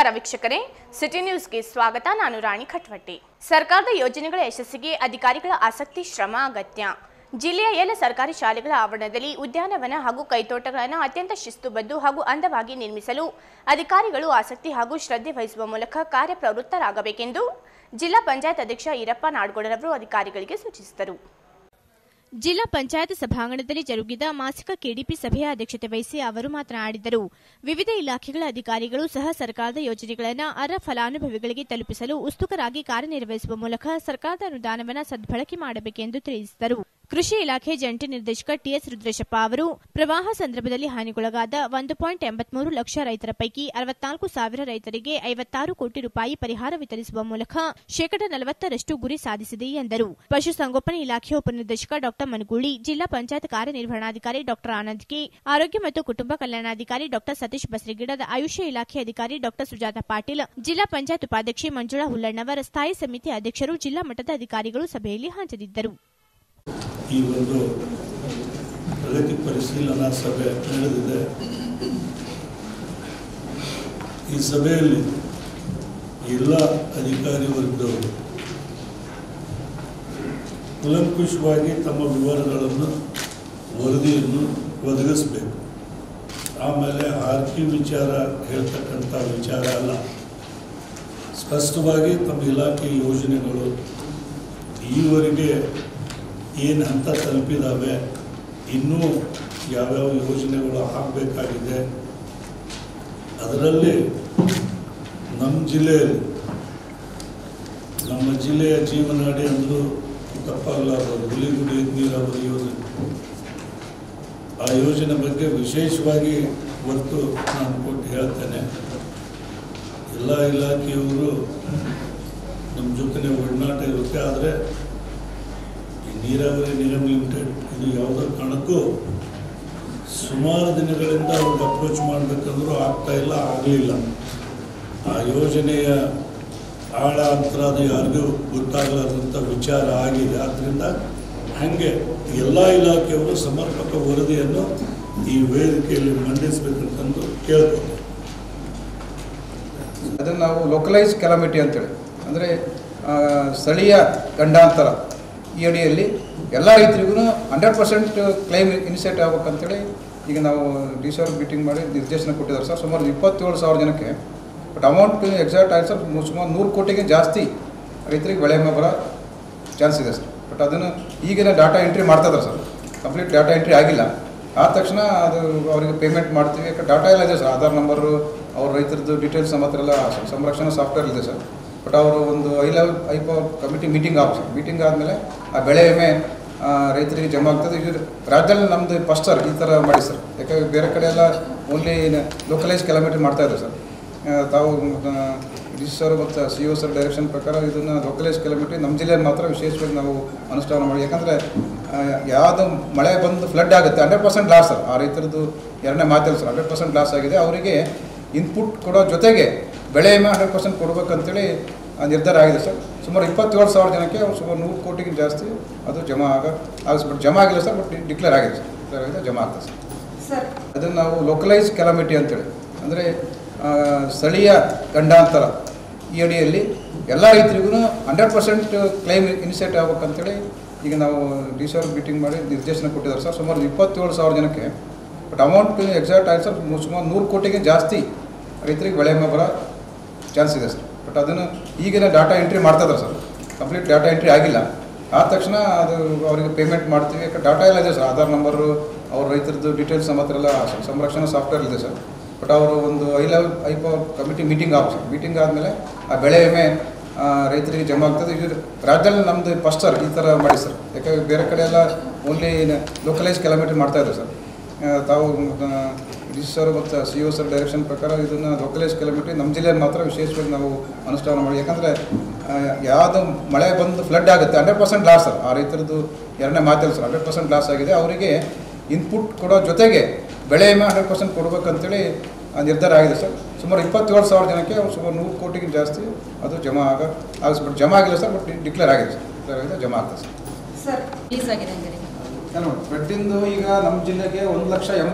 ವೀಕ್ಷಕರೇ ಸಿಟಿ ನ್ಯೂಸ್ಗೆ ಸ್ವಾಗತ ನಾನು ರಾಣಿ ಖಟ್ವಟ್ಟಿ ಸರ್ಕಾರದ ಯೋಜನೆಗಳ ಯಶಸ್ಸಿಗೆ ಅಧಿಕಾರಿಗಳ ಆಸಕ್ತಿ ಶ್ರಮ ಅಗತ್ಯ ಜಿಲ್ಲೆಯ ಎಲ್ಲ ಸರ್ಕಾರಿ ಶಾಲೆಗಳ ಆವರಣದಲ್ಲಿ ಉದ್ಯಾನವನ ಹಾಗೂ ಕೈತೋಟಗಳನ್ನು ಅತ್ಯಂತ ಶಿಸ್ತುಬದ್ಧ ಹಾಗೂ ಅಂದವಾಗಿ ನಿರ್ಮಿಸಲು ಅಧಿಕಾರಿಗಳು ಆಸಕ್ತಿ ಹಾಗೂ ಶ್ರದ್ಧೆ ವಹಿಸುವ ಮೂಲಕ ಕಾರ್ಯಪ್ರವೃತ್ತರಾಗಬೇಕೆಂದು ಜಿಲ್ಲಾ ಪಂಚಾಯತ್ ಅಧ್ಯಕ್ಷ ಈರಪ್ಪ ನಾಡ್ಗೌಡರವರು ಅಧಿಕಾರಿಗಳಿಗೆ ಸೂಚಿಸಿದರು ಜಿಲ್ಲಾ ಪಂಚಾಯತ್ ಸಭಾಂಗಣದಲ್ಲಿ ಜರುಗಿದ ಮಾಸಿಕ ಕೆಡಿಪಿ ಸಭೆಯ ಅಧ್ಯಕ್ಷತೆ ವಹಿಸಿ ಅವರು ಮಾತನಾಡಿದರು ವಿವಿಧ ಇಲಾಖೆಗಳ ಅಧಿಕಾರಿಗಳು ಸಹ ಸರ್ಕಾರದ ಯೋಜನೆಗಳನ್ನು ಅರ್ಹ ಫಲಾನುಭವಿಗಳಿಗೆ ತಲುಪಿಸಲು ಉಸ್ತುಕರಾಗಿ ಕಾರ್ಯನಿರ್ವಹಿಸುವ ಮೂಲಕ ಸರ್ಕಾರದ ಅನುದಾನವನ್ನು ಸದ್ಬಳಕೆ ಮಾಡಬೇಕೆಂದು ತಿಳಿಸಿದರು ಕೃಷಿ ಇಲಾಖೆ ಜಂಟಿ ನಿರ್ದೇಶಕ ಟಿಎಸ್ ರುದ್ರೇಶಪ್ಪ ಅವರು ಪ್ರವಾಹ ಸಂದರ್ಭದಲ್ಲಿ ಹಾನಿಗೊಳಗಾದ ಒಂದು ಪಾಯಿಂಟ್ ಎಂಬತ್ಮೂರು ಲಕ್ಷ ರೈತರ ಪೈಕಿ ಅರವತ್ನಾಲ್ಕು ಸಾವಿರ ರೈತರಿಗೆ ಐವತ್ತಾರು ಕೋಟಿ ರೂಪಾಯಿ ಪರಿಹಾರ ವಿತರಿಸುವ ಮೂಲಕ ಶೇಕಡ ನಲವತ್ತರಷ್ಟು ಗುರಿ ಸಾಧಿಸಿದೆ ಎಂದರು ಪಶುಸಂಗೋಪನಾ ಇಲಾಖೆಯ ಉಪನಿರ್ದೇಶಕ ಡಾ ಮನಗೂಳಿ ಜಿಲ್ಲಾ ಪಂಚಾಯತ್ ಕಾರ್ಯನಿರ್ವಹಣಾಧಿಕಾರಿ ಡಾ ಆನಂದ್ ಕೆ ಆರೋಗ್ಯ ಮತ್ತು ಕುಟುಂಬ ಕಲ್ಯಾಣಾಧಿಕಾರಿ ಡಾ ಸತೀಶ್ ಬಸ್ರಿಗಿಡದ ಆಯುಷ್ಯ ಇಲಾಖೆ ಅಧಿಕಾರಿ ಡಾ ಸುಜಾತ ಪಾಟೀಲ್ ಜಿಲ್ಲಾ ಪಂಚಾಯತ್ ಉಪಾಧ್ಯಕ್ಷೆ ಮಂಜುಳಾ ಹುಲ್ಲಣ್ಣವರ ಸ್ಥಾಯಿ ಸಮಿತಿ ಅಧ್ಯಕ್ಷರು ಜಿಲ್ಲಾ ಮಟ್ಟದ ಅಧಿಕಾರಿಗಳು ಸಭೆಯಲ್ಲಿ ಹಾಜರಿದ್ದರು ಈ ಒಂದು ಪ್ರಗತಿ ಪರಿಶೀಲನಾ ಸಭೆ ನಡೆದಿದೆ ಈ ಸಭೆಯಲ್ಲಿ ಎಲ್ಲ ಅಧಿಕಾರಿ ವರ್ಗದವರು ಕೂಲಂಕುಷವಾಗಿ ತಮ್ಮ ವಿವರಗಳನ್ನು ವರದಿಯನ್ನು ಒದಗಿಸಬೇಕು ಆಮೇಲೆ ಆರ್ಕಿ ವಿಚಾರ ಹೇಳ್ತಕ್ಕಂಥ ವಿಚಾರ ಅಲ್ಲ ಸ್ಪಷ್ಟವಾಗಿ ತಮ್ಮ ಇಲಾಖೆ ಯೋಜನೆಗಳು ಈವರೆಗೆ ಏನು ಹಂತ ತಲುಪಿದಾವೆ ಇನ್ನೂ ಯಾವ್ಯಾವ ಯೋಜನೆಗಳು ಆಗಬೇಕಾಗಿದೆ ಅದರಲ್ಲಿ ನಮ್ಮ ಜಿಲ್ಲೆಯಲ್ಲಿ ನಮ್ಮ ಜಿಲ್ಲೆಯ ಜೀವನಾಡಿ ಅಂದರೂ ತಪ್ಪಾಗಲಾರದು ಹುಲಿಗುಡಿ ನೀರಾವರಿ ಯೋಜನೆ ಆ ಯೋಜನೆ ಬಗ್ಗೆ ವಿಶೇಷವಾಗಿ ಒತ್ತು ನಾನು ಕೊಟ್ಟು ಹೇಳ್ತೇನೆ ಎಲ್ಲ ಇಲಾಖೆಯವರು ನಮ್ಮ ಜೊತೆ ಒಡನಾಟ ಇರುತ್ತೆ ಆದರೆ ಈ ನೀರಾವರಿ ನಿಗಮ ಲಿಮಿಟೆಡ್ ಇದು ಯಾವುದೋ ಕಾರಣಕ್ಕೂ ಸುಮಾರು ದಿನಗಳಿಂದ ಅವ್ರಿಗೆ ಅಪ್ರೋಚ್ ಮಾಡಬೇಕಂದ್ರೂ ಆಗ್ತಾ ಇಲ್ಲ ಆಗಲಿಲ್ಲ ಆ ಯೋಜನೆಯ ಆಳ ಅಂತರ ಅದು ಯಾರಿಗೂ ಗೊತ್ತಾಗಲಾರ್ದಂಥ ವಿಚಾರ ಆಗಿದೆ ಆದ್ದರಿಂದ ಹಾಗೆ ಎಲ್ಲ ಇಲಾಖೆಯವರು ಸಮರ್ಪಕ ವರದಿಯನ್ನು ಈ ವೇದಿಕೆಯಲ್ಲಿ ಮಂಡಿಸಬೇಕಂತಂದು ಕೇಳ್ಕೊಂಡು ಅದನ್ನು ನಾವು ಲೋಕಲೈಸ್ ಕೆಲಾಮಿಟಿ ಅಂತೇಳಿ ಅಂದರೆ ಸ್ಥಳೀಯ ಗಂಡಾಂತರ ಈ ಅಡಿಯಲ್ಲಿ ಎಲ್ಲ ರೈತರಿಗೂ ಹಂಡ್ರೆಡ್ ಪರ್ಸೆಂಟ್ ಕ್ಲೈಮ್ ಇನಿಷಿಯೇಟ್ ಆಗ್ಬೇಕಂತೇಳಿ ಈಗ ನಾವು ಡಿ ಸಿ ಅವ್ರಿಗೆ ಮೀಟಿಂಗ್ ಮಾಡಿ ನಿರ್ದೇಶನ ಕೊಟ್ಟಿದ್ದಾರೆ ಸರ್ ಸುಮಾರು ಇಪ್ಪತ್ತೇಳು ಸಾವಿರ ಜನಕ್ಕೆ ಬಟ್ ಅಮೌಂಟ್ ಎಕ್ಸಾಕ್ಟ್ ಆಗಿ ಸರ್ ಸುಮಾರು ನೂರು ಕೋಟಿಗೆ ಜಾಸ್ತಿ ರೈತರಿಗೆ ಬೆಳೆ ವಿಮೆ ಬರೋ ಚಾನ್ಸ್ ಇದೆ ಸರ್ ಬಟ್ ಅದನ್ನು ಈಗಿನ ಡಾಟಾ ಎಂಟ್ರಿ ಮಾಡ್ತಾ ಇದ್ದಾರೆ ಸರ್ ಕಂಪ್ಲೀಟ್ ಡಾಟಾ ಎಂಟ್ರಿ ಆಗಿಲ್ಲ ಆದ ತಕ್ಷಣ ಅದು ಅವರಿಗೆ ಪೇಮೆಂಟ್ ಮಾಡ್ತೀವಿ ಯಾಕೆ ಡಾಟಾ ಎಲ್ಲ ಇದೆ ಸರ್ ಆಧಾರ್ ನಂಬರು ಅವ್ರ ರೈತರದ್ದು ಡೀಟೇಲ್ಸ್ ನಮ್ಮ ಹತ್ರ ಎಲ್ಲ ಸಂರಕ್ಷಣಾ ಸಾಫ್ಟ್ವೇರ್ ಇದೆ ಸರ್ ಬಟ್ ಅವರು ಒಂದು high level high power committee meeting ಆಗ ಸರ್ ಮೀಟಿಂಗ್ ಆದಮೇಲೆ ಆ ಬೆಳೆ ವಿಮೆ ಆ, ರೈತರಿಗೆ ಜಮಾ ಆಗ್ತದೆ ಇದು ರಾಜ್ಯದಲ್ಲಿ ನಮ್ಮದು ಫಸ್ಟ್ ಸರ್ ಈ ಥರ ಮಾಡಿ ಸರ್ ಯಾಕಂದರೆ ಬೇರೆ ಕಡೆ ಎಲ್ಲ ಓನ್ಲಿ ಲೋಕಲೈಸ್ ಕಿಲೋಮೀಟರ್ ಮಾಡ್ತಾ ಇದ್ದಾರೆ ಸರ್ ಆ, ತಾವು ಡಿ ಸಿ ಸರ್ ಮತ್ತು ಸಿ ಒ ಸರ್ ಡೈರೆಕ್ಷನ್ ಪ್ರಕಾರ ಇದನ್ನು ಲೋಕಲೈಸ್ ಕಿಲೋಮೀಟ್ರ್ ನಮ್ಮ ಜಿಲ್ಲೆಯಲ್ಲಿ ಮಾತ್ರ ವಿಶೇಷವಾಗಿ ನಾವು ಅನುಷ್ಠಾನ ಮಾಡಿ ಯಾಕಂದರೆ ಯಾವುದು ಮಳೆ ಬಂದು ಫ್ಲಡ್ ಆಗುತ್ತೆ ಹಂಡ್ರೆಡ್ ಪರ್ಸೆಂಟ್ ಲಾಸ್ ಸರ್ ಆ ರೈತರದ್ದು ಎರಡನೇ ಮಾತಲ್ಲ ಸರ್ ಹಂಡ್ರೆಡ್ ಪರ್ಸೆಂಟ್ ಲಾಸ್ ಆಗಿದೆ ಅವರಿಗೆ ಇನ್ಪುಟ್ ಕೊಡೋ ಜೊತೆಗೆ ಬೆಳೆ ವಿಮೆ ಹಂಡ್ರೆಡ್ ಪರ್ಸೆಂಟ್ ಕೊಡ್ಬೇಕಂತೇಳಿ ಆ ನಿರ್ಧಾರ ಆಗಿದೆ ಸರ್ ಸುಮಾರು ಇಪ್ಪತ್ತೇಳು ಸಾವಿರ ಜನಕ್ಕೆ ಅವ್ರು ಸುಮಾರು ನೂರು ಕೋಟಿಗೆ ಜಾಸ್ತಿ ಅದು ಜಮಾ ಆಗ ಆಗಿಸ್ ಬಟ್ ಜಮಾ ಆಗಿಲ್ಲ ಸರ್ ಬಟ್ ಡಿಕ್ಲೇರ್ ಆಗಿದೆ ಸರ್ ಡಿಕ್ಲೇರ್ ಆಗಿದೆ ಜಮಾ ಆಗ್ತದೆ ಸರ್ ಸರ್ ಅದನ್ನು ನಾವು ಲೋಕಲೈಸ್ ಕೆಲಾಮಿಟಿ ಅಂತೇಳಿ ಅಂದರೆ ಸ್ಥಳೀಯ ಗಂಡಾಂತರ ಈ ಅಡಿಯಲ್ಲಿ ಎಲ್ಲ ರೈತರಿಗೂ ಹಂಡ್ರೆಡ್ ಪರ್ಸೆಂಟ್ ಕ್ಲೈಮ್ ಇನಿಷಿಯೇಟ್ ಆಗ್ಬೇಕಂತೇಳಿ ಈಗ ನಾವು ಡಿ ಸಿ ಅವ್ರಿಗೆ ಮೀಟಿಂಗ್ ಮಾಡಿ ನಿರ್ದೇಶನ ಕೊಟ್ಟಿದ್ದಾರೆ ಸರ್ ಸುಮಾರು ಇಪ್ಪತ್ತೇಳು ಸಾವಿರ ಜನಕ್ಕೆ ಬಟ್ ಅಮೌಂಟ್ ಎಕ್ಸಾಕ್ಟ್ ಆಗಿ ಸರ್ ಸುಮಾರು ನೂರು ಕೋಟಿಗೆ ಜಾಸ್ತಿ ರೈತರಿಗೆ ಬೆಳೆ ವಿಮೆ ಬರೋ ಚಾನ್ಸ್ ಇದೆ ಸರ್ ಬಟ್ ಅದನ್ನು ಈಗಿನ ಡಾಟಾ ಎಂಟ್ರಿ ಮಾಡ್ತಾ ಇದ್ದಾರೆ ಸರ್ ಕಂಪ್ಲೀಟ್ ಡಾಟಾ ಎಂಟ್ರಿ ಆಗಿಲ್ಲ ಆದ ತಕ್ಷಣ ಅದು ಅವರಿಗೆ ಪೇಮೆಂಟ್ ಮಾಡ್ತೀವಿ ಯಾಕೆ ಡಾಟಾ ಎಲ್ಲ ಇದೆ ಸರ್ ಆಧಾರ್ ನಂಬರು ಅವ್ರ ರೈತರದ್ದು ಡೀಟೇಲ್ಸ್ ನಮ್ಮ ಹತ್ರ ಎಲ್ಲ ಸಂರಕ್ಷಣಾ ಸಾಫ್ಟ್ವೇರ್ ಇದೆ ಸರ್ ಬಟ್ ಅವರು ಒಂದು high level high power committee meeting ಆಗ ಸರ್ ಮೀಟಿಂಗ್ ಆದಮೇಲೆ ಆ ಬೆಳೆ ವಿಮೆ ಆ, ರೈತರಿಗೆ ಜಮಾ ಆಗ್ತದೆ ಇದು ರಾಜ್ಯದಲ್ಲಿ ನಮ್ಮದು ಫಸ್ಟ್ ಸರ್ ಈ ಥರ ಮಾಡಿ ಸರ್ ಯಾಕಂದರೆ ಬೇರೆ ಕಡೆ ಎಲ್ಲ ಓನ್ಲಿ ಲೋಕಲೈಸ್ ಕಿಲೋಮೀಟರ್ ಮಾಡ್ತಾ ಇದ್ದಾರೆ ಸರ್ ಆ, ತಾವು ಡಿ ಸಿ ಸರ್ ಮತ್ತು ಸಿ ಒ ಸರ್ ಡೈರೆಕ್ಷನ್ ಪ್ರಕಾರ ಇದನ್ನು ಲೋಕಲೈಸ್ ಕಿಲೋಮೀಟ್ರ್ ನಮ್ಮ ಜಿಲ್ಲೆಯಲ್ಲಿ ಮಾತ್ರ ವಿಶೇಷವಾಗಿ ನಾವು ಅನುಷ್ಠಾನ ಮಾಡಿ ಯಾಕಂದರೆ ಯಾವುದು ಮಳೆ ಬಂದು ಫ್ಲಡ್ ಆಗುತ್ತೆ ಹಂಡ್ರೆಡ್ ಪರ್ಸೆಂಟ್ ಲಾಸ್ ಸರ್ ಆ ರೈತರದ್ದು ಎರಡನೇ ಮಾತಲ್ಲ ಸರ್ ಹಂಡ್ರೆಡ್ ಪರ್ಸೆಂಟ್ ಲಾಸ್ ಆಗಿದೆ ಅವರಿಗೆ ಇನ್ಪುಟ್ ಕೊಡೋ ಜೊತೆಗೆ ಬೆಳೆ ವಿಮೆ ಹಂಡ್ರೆಡ್ ಪರ್ಸೆಂಟ್ ಕೊಡ್ಬೇಕಂತೇಳಿ ಆ ನಿರ್ಧಾರ ಆಗಿದೆ ಸರ್ ಸುಮಾರು ಇಪ್ಪತ್ತೇಳು ಸಾವಿರ ಜನಕ್ಕೆ ಅವ್ರು ಸುಮಾರು ನೂರು ಕೋಟಿಗೆ ಜಾಸ್ತಿ ಅದು ಜಮಾ ಆಗ ಆಗಿಸ್ ಬಟ್ ಜಮಾ ಆಗಿಲ್ಲ ಸರ್ ಬಟ್ ಡಿಕ್ಲೇರ್ ಆಗಿದೆ ಸರ್ ಡಿಕ್ಲೇರ್ ಆಗಿದೆ ಜಮಾ ಆಗ್ತದೆ ಸರ್ ಸರ್ ರಿಲೀಸ್ ಆಗಿದೆ ಅಂದರೆ ನೋಡಿ ಬೆಟ್ಟಿಂದು ಈಗ ನಮ್ಮ ಜಿಲ್ಲೆಗೆ ಒಂದು ಲಕ್ಷ ಎಂ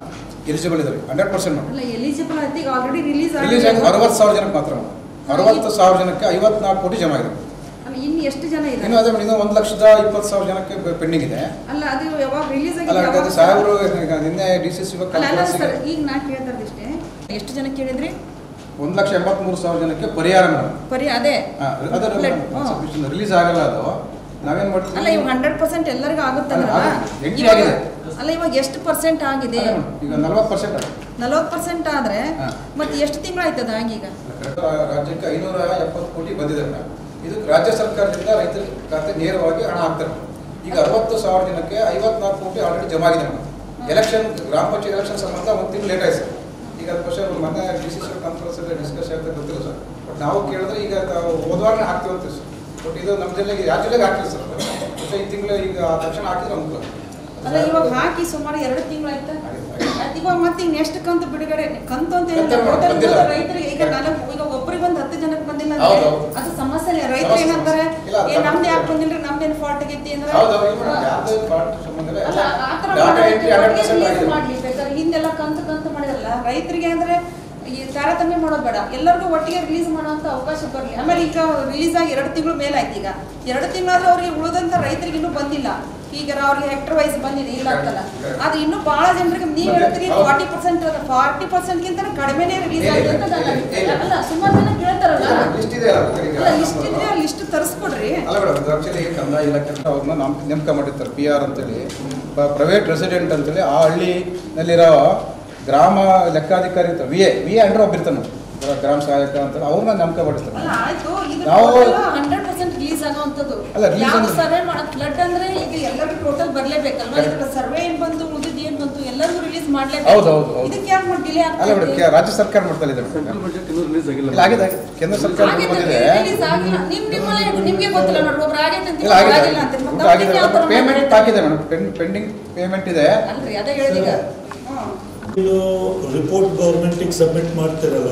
ಎಲಿಜಿಬಲ್ ಇದ್ದಾರೆ ಹಂಡ್ರೆಡ್ ಪರ್ಸೆಂಟ್ ಅಲ್ಲ ಎಲಿಜಿಬಲ್ ಆಯ್ತು ಈಗ ಆಲ್ರೆಡಿ ರಿಲೀಸ್ ರಿಲೀಸ್ ಆಗಿ ಅರವತ್ತು ಸಾವಿರ ಜನಕ್ಕೆ ಮಾತ್ರ ಅರವತ್ತು ಸಾವಿರ ಜನಕ್ಕೆ ಐವತ್ನಾಲ್ಕು ಕೋಟಿ ಜಮಾ ಇದೆ ಅಲ್ಲ ಇನ್ನು ಎಷ್ಟು ಜನ ಇನ್ನು ಇದ್ದಾರೆ ಅದೇ ಮೇಡಮ್, ಇನ್ನು ಒಂದು ಲಕ್ಷದ ಇಪ್ಪತ್ತು ಸಾವಿರ ಜನಕ್ಕೆ ಪೆಂಡಿಂಗ್ ಇದೆ ಅಲ್ಲ ಅದು ಯಾವಾಗ ರಿಲೀಸ್ ಅಲ್ಲ ಆಗಿದೆ ಅದು ಸಾಹೇಬರು ಈಗ ನಿನ್ನೆ ಡಿ ಸಿ ಸಿ ಅಲ್ಲ ಅಲ್ಲ ಸರ್ ಈಗ ನಾ ಕೇಳ್ತಾ ಇಷ್ಟೇ ಎಷ್ಟು ಜನ ಕೇಳಿದ್ರಿ ಒಂದು ಲಕ್ಷ ಎಂಬತ್ಮೂರು ಸಾವಿರ ಜನಕ್ಕೆ ಪರಿಹಾರ ಮೇಡಮ್ ಬರೀ ಅದೇ ಅದರ Let- ಹ್ಮ್. ರಿಲೀಸ್ ಆಗಲ್ಲ ಅದು ನಾವೇನ್ ಅಲ್ಲ ಮಾಡ್ತೀವಿ ಇವಾಗ ಹಂಡ್ರೆಡ್ ಪರ್ಸೆಂಟ್ ಎಲ್ಲರಿಗೂ ಆಗುತ್ತಲ್ಲ ಅಲ್ಲ, ಆಗುತ್ತೆ. ಎಂಟ್ರಿ ಇವಾಗ ಆಗಿದೆ. ಅಲ್ಲ ಇವಾಗ ಎಷ್ಟು ಪರ್ಸೆಂಟ್ ಆಗಿದೆ ಅದೇ ಮೇಡಮ್, ಈಗ ನಲವತ್ತು ಪರ್ಸೆಂಟ್ ನಲವತ್ತು ಪರ್ಸೆಂಟ್ ಆದ್ರೆ ಹಾ. ಮತ್ತೆ ಎಷ್ಟು ತಿಂಗಳಾಯ್ತದ ಆಗೀಗ ರಾಜ್ಯಕ್ಕೆ ಐನೂರ ಎಪ್ಪತ್ತು ಕೋಟಿ ಬಂದಿದೆ ಮೇಡಮ್ ಇದು ರಾಜ್ಯ ಸರ್ಕಾರದಿಂದ ರೈತರ ಖಾತೆ ನೇರವಾಗಿ ಹಣ ಹಾಕ್ತಾರೆ ಈಗ ಅರವತ್ತು ಸಾವಿರ ಜನಕ್ಕೆ ಐವತ್ನಾಲ್ಕು ಕೋಟಿ ಆಲ್ರೆಡಿ ಜಮಾ ಆಗಿದೆ ಮೇಡಮ್ ಎಲೆಕ್ಷನ್ ಗ್ರಾಮ ಪಂಚಾಯತ್ ಎಲೆಕ್ಷನ್ ಸಂಬಂಧ ಒಂದು ತಿಂಗಳು ಲೇಟ್ ಆಯ್ತು ಸರ್ ಈಗ ಅದಕ್ಕೋಸ್ಕರ ಮೊನ್ನೆ ಡಿ ಸಿ ಸಿ ಕಾನ್ಫರೆನ್ಸ್ ಅಲ್ಲಿ ಡಿಸ್ಕಸ್ ಆಗ್ತಾ ಗೊತ್ತಿಲ್ಲ ಸರ್ ಬಟ್ ನಾವು ಕೇಳಿದ್ರೆ ಈಗ ನಾವು ಹೋದವಾರನೇ ಹಾಕ್ತೀವಿ ಅಂತೀವಿ ಸರ್ ಬಟ್ ಇದು ನಮ್ಮ ಜಿಲ್ಲೆಗೆ ಯಾವ ಜಿಲ್ಲೆಗೆ ಹಾಕಿಲ್ಲ ಸರ್ പക്ഷേ ಈ ತಿಂಗಳು ಈಗ ತಕ್ಷಣ ಹಾಕಿದ್ರೆ ಅನುಕೂಲ ಅಲ್ಲ ಇವಾಗ ಹಾಕಿ ಸುಮಾರು ಎರಡು ತಿಂಗಳಾಯ್ತಾ ಆಯ್ತು ಇವಾಗ ಮತ್ತೆ ಈಗ ನೆಕ್ಸ್ಟ್ ಕಂತು ಬಿಡುಗಡೆ ಕಂತು ಅಂತ ಹೇಳಿದ್ರೆ ಕಂತು total ಬಂದಿಲ್ಲ. ರೈತರಿಗೆ ಈಗ ನಾಲ್ಕು ಈಗ ಒಬ್ಬರಿಗೆ ಒಂದು ಹತ್ತು ಜನಕ್ಕೆ ಬಂದಿಲ್ಲ ಹೌದು, ಅಂದ್ರೆ ಹೌದು. ಅದು ಸಮಸ್ಯೆ ಇಲ್ಲ ರೈತರು ಸಮಸ್ಯೆ, ಏನಂತಾರೆ ಇಲ್ಲ, ಅದು ಏ ನಮ್ದು ಸಮಸ್ಯೆ. ಯಾಕೆ ಬಂದಿಲ್ಲ ನಮ್ದೇನು ಫಾಲ್ಟ್ ಆಗೈತಿ ಅಂದ್ರೆ ಹೌದು ಹೌದು ಮೇಡಮ್ ಯಾವ್ದು ಪಾರ್ಟ್ ಸಂಬಂಧ ಇಲ್ಲ ಅಲ್ಲ ಆ ಥರ ಡಾಟಾ ಮಾಡೋದಕ್ಕೆ ಎಂಟ್ರಿ ಹಂಡ್ರೆಡ್ ಒಟ್ಟಿಗೆ ಪರ್ಸೆಂಟ್ release ಆಗಿದೆ ಮಾಡ್ಲಿ ಬೇಕಾದ್ರೆ ಹಿಂದೆಲ್ಲ ಕಂತು ಕಂತು ಮಾಡಿರಲ್ಲ ರೈತರಿಗೆ ಅಂದ್ರೆ ಈ ತಾರತಮ್ಯ ಮಾಡೋದು ಬೇಡ ಎಲ್ಲರಿಗೂ ಒಟ್ಟಿಗೆ ರಿಲೀಸ್ ಮಾಡುವಂತ ಅವಕಾಶ ಬರಲಿ ಆಮೇಲೆ ಈಗ ರಿಲೀಸ್ ಆಗಿ ಎರಡು ತಿಂಗಳು ಮೇಲೆ ಆಯ್ತು ಈಗ ಎರಡು ತಿಂಗಳಾದ್ರೂ ಅವ್ರಿಗೆ ಉಳಿದಂತ ರೈತರಿಗೆ ಇನ್ನೂ ಬಂದಿಲ್ಲ ಈಗ ಅವ್ರಿಗೆ ಹೆಕ್ಟರ್ ವೈಸ್ ಬಂದಿದೆ ಇಲ್ಲ ಅಂತಲ್ಲ ಆದ್ರೆ ಇನ್ನೂ ಬಹಳ ಜನರಿಗೆ ನೀವು ಹೇಳ್ತೀರಿ ಹೌದು. ಫಾರ್ಟಿ ಪರ್ಸೆಂಟ್ ಫಾರ್ಟಿ ಪರ್ಸೆಂಟ್ ಗಿಂತ ಕಡಿಮೆನೇ ರಿಲೀಸ್ ಇಲ್ಲ, ಆಗಿದೆ ಇಲ್ಲ, ಅಂತ ನನ್ನ ಇಲ್ಲ, ಅಭಿಪ್ರಾಯ. ಇಲ್ಲ. ಅಲ್ಲ ಸುಮಾರು ಜನ ಕೇಳ್ತಾರಲ್ಲ ಲಿಸ್ಟ್ ಇದೆ ಅಲ್ಲ ಈಗ ಅಲ್ಲ ಲಿಸ್ಟ್ ಇದ್ರೆ ಲಿಸ್ಟ್ ತರಿಸ್ಕೊಡ್ರಿ ಅಲ್ಲ ಮೇಡಮ್ ಇದು ಆಕ್ಚುಲಿ ಕಂದಾಯ ಇಲಾಖೆ ಅಂತ ಅವ್ರನ್ನ ನಾಮ್ ನೇಮಕ ಮಾಡಿರ್ತಾರೆ ಪಿ ಆರ್ ಅಂತೇಳಿ ಪ್ರೈವೇಟ್ ರೆಸಿಡೆಂಟ್ ಅಂತೇಳಿ ಆ ಹಳ್ಳಿನಲ್ಲಿರೋ ಗ್ರಾಮ ಲೆಕ್ಕಾಧಿಕಾರಿ ಇರ್ತಾರೆ ವಿ ಎ ವಿ ಎ ಅಂಡ್ರೆ ಒಬ್ಬಿರ್ತಾನೆ ಗ್ರಾಮ ಸಹಾಯಕ ಅಂತೇಳಿ ಅವ್ರನ್ನ ನೇಮಕ ಮಾಡಿರ್ತಾರೆ ಅಲ್ಲ ಆಯ್ತು ಇದು ನಾವು- ಹಂಡ್ರೆಡ್ ಪರ್ಸೆಂಟ್ ರಿಲೀಸ್ ಆಗುವಂಥದ್ದು ಅಲ್ಲ, release ಯಾವ್ದು ಅಂದ್ರೆ- ಸರ್ವೆ ಮಾಡೋದು ಫ್ಲಡ್ ಅಂದ್ರೆ ಈಗ ಎಲ್ಲರಿಗೂ ಟೋಟಲ್ ಬರ್ಲೇಬೇಕಲ್ವಾ Correct. ಇದಕ್ಕೆ ಸರ್ವೆ ಏನ್ ಬಂತು ಉಳಿದಿದ್ದು ಏನ್ ಬಂತು ಎಲ್ಲರಿಗೂ ರಿಲೀಸ್ ಹೌದು, ಮಾಡ್ಲೇಬೇಕು ಹೌದು, ಹೌದು. ಇದಕ್ಕೆ ಯಾಕೆ ಮಾಡಿ ಡಿಲೇ ಅಲ್ಲ ಮೇಡಮ್ ಆಗ್ತದೆ ರಾಜ್ಯ ಸರ್ಕಾರ ಮಾಡ್ತಾ ಇದೆ ಸೆಂಟ್ರಲ್ ಬಜೆಟ್ ಇನ್ನೂ ರಿಲೀಸ್ ಆಗಿಲ್ಲ ಇಲ್ಲ ಆಗಿದೆ ಆಗಿದೆ. ಕೇಂದ್ರ ಸರ್ಕಾರ ಬಂದಿದೆ ರಿಲೀಸ್ ಆಗಿಲ್ಲ ನಿಮ್ ನಿಮ್ಮಲ್ಲೇ ನಿಮ್ಗೆ ಗೊತ್ತಿಲ್ಲ ನೋಡಿ ಒಬ್ರು ಆಗೈತೆ ಅಂತ ಇಲ್ಲ ಆಗಿದೆ ಆಗಿಲ್ಲ ಅಂತ ಮತ್ತೆ ಊಟ ಆಗಿದೆ ನಮ್ಗೆ ಯಾವ ಥರ ಪೇಮೆಂಟ್ ಮಾಡ್ತಾರೆ? ಆಗಿದೆ ಮೇಡಮ್ ಪೆಂಡಿಂಗ್ ಪೇಮೆಂಟ್ ಇದೆ ಅಲ್ರಿ ಅದೇ ಹೇಳಿದೀಗ ಹ್ಮ್ ಇದು ರಿಪೋರ್ಟ್ ಗೌರ್ಮೆಂಟಿಗೆ ಸಬ್ಮಿಟ್ ಮಾಡ್ತಿರಲ್ಲ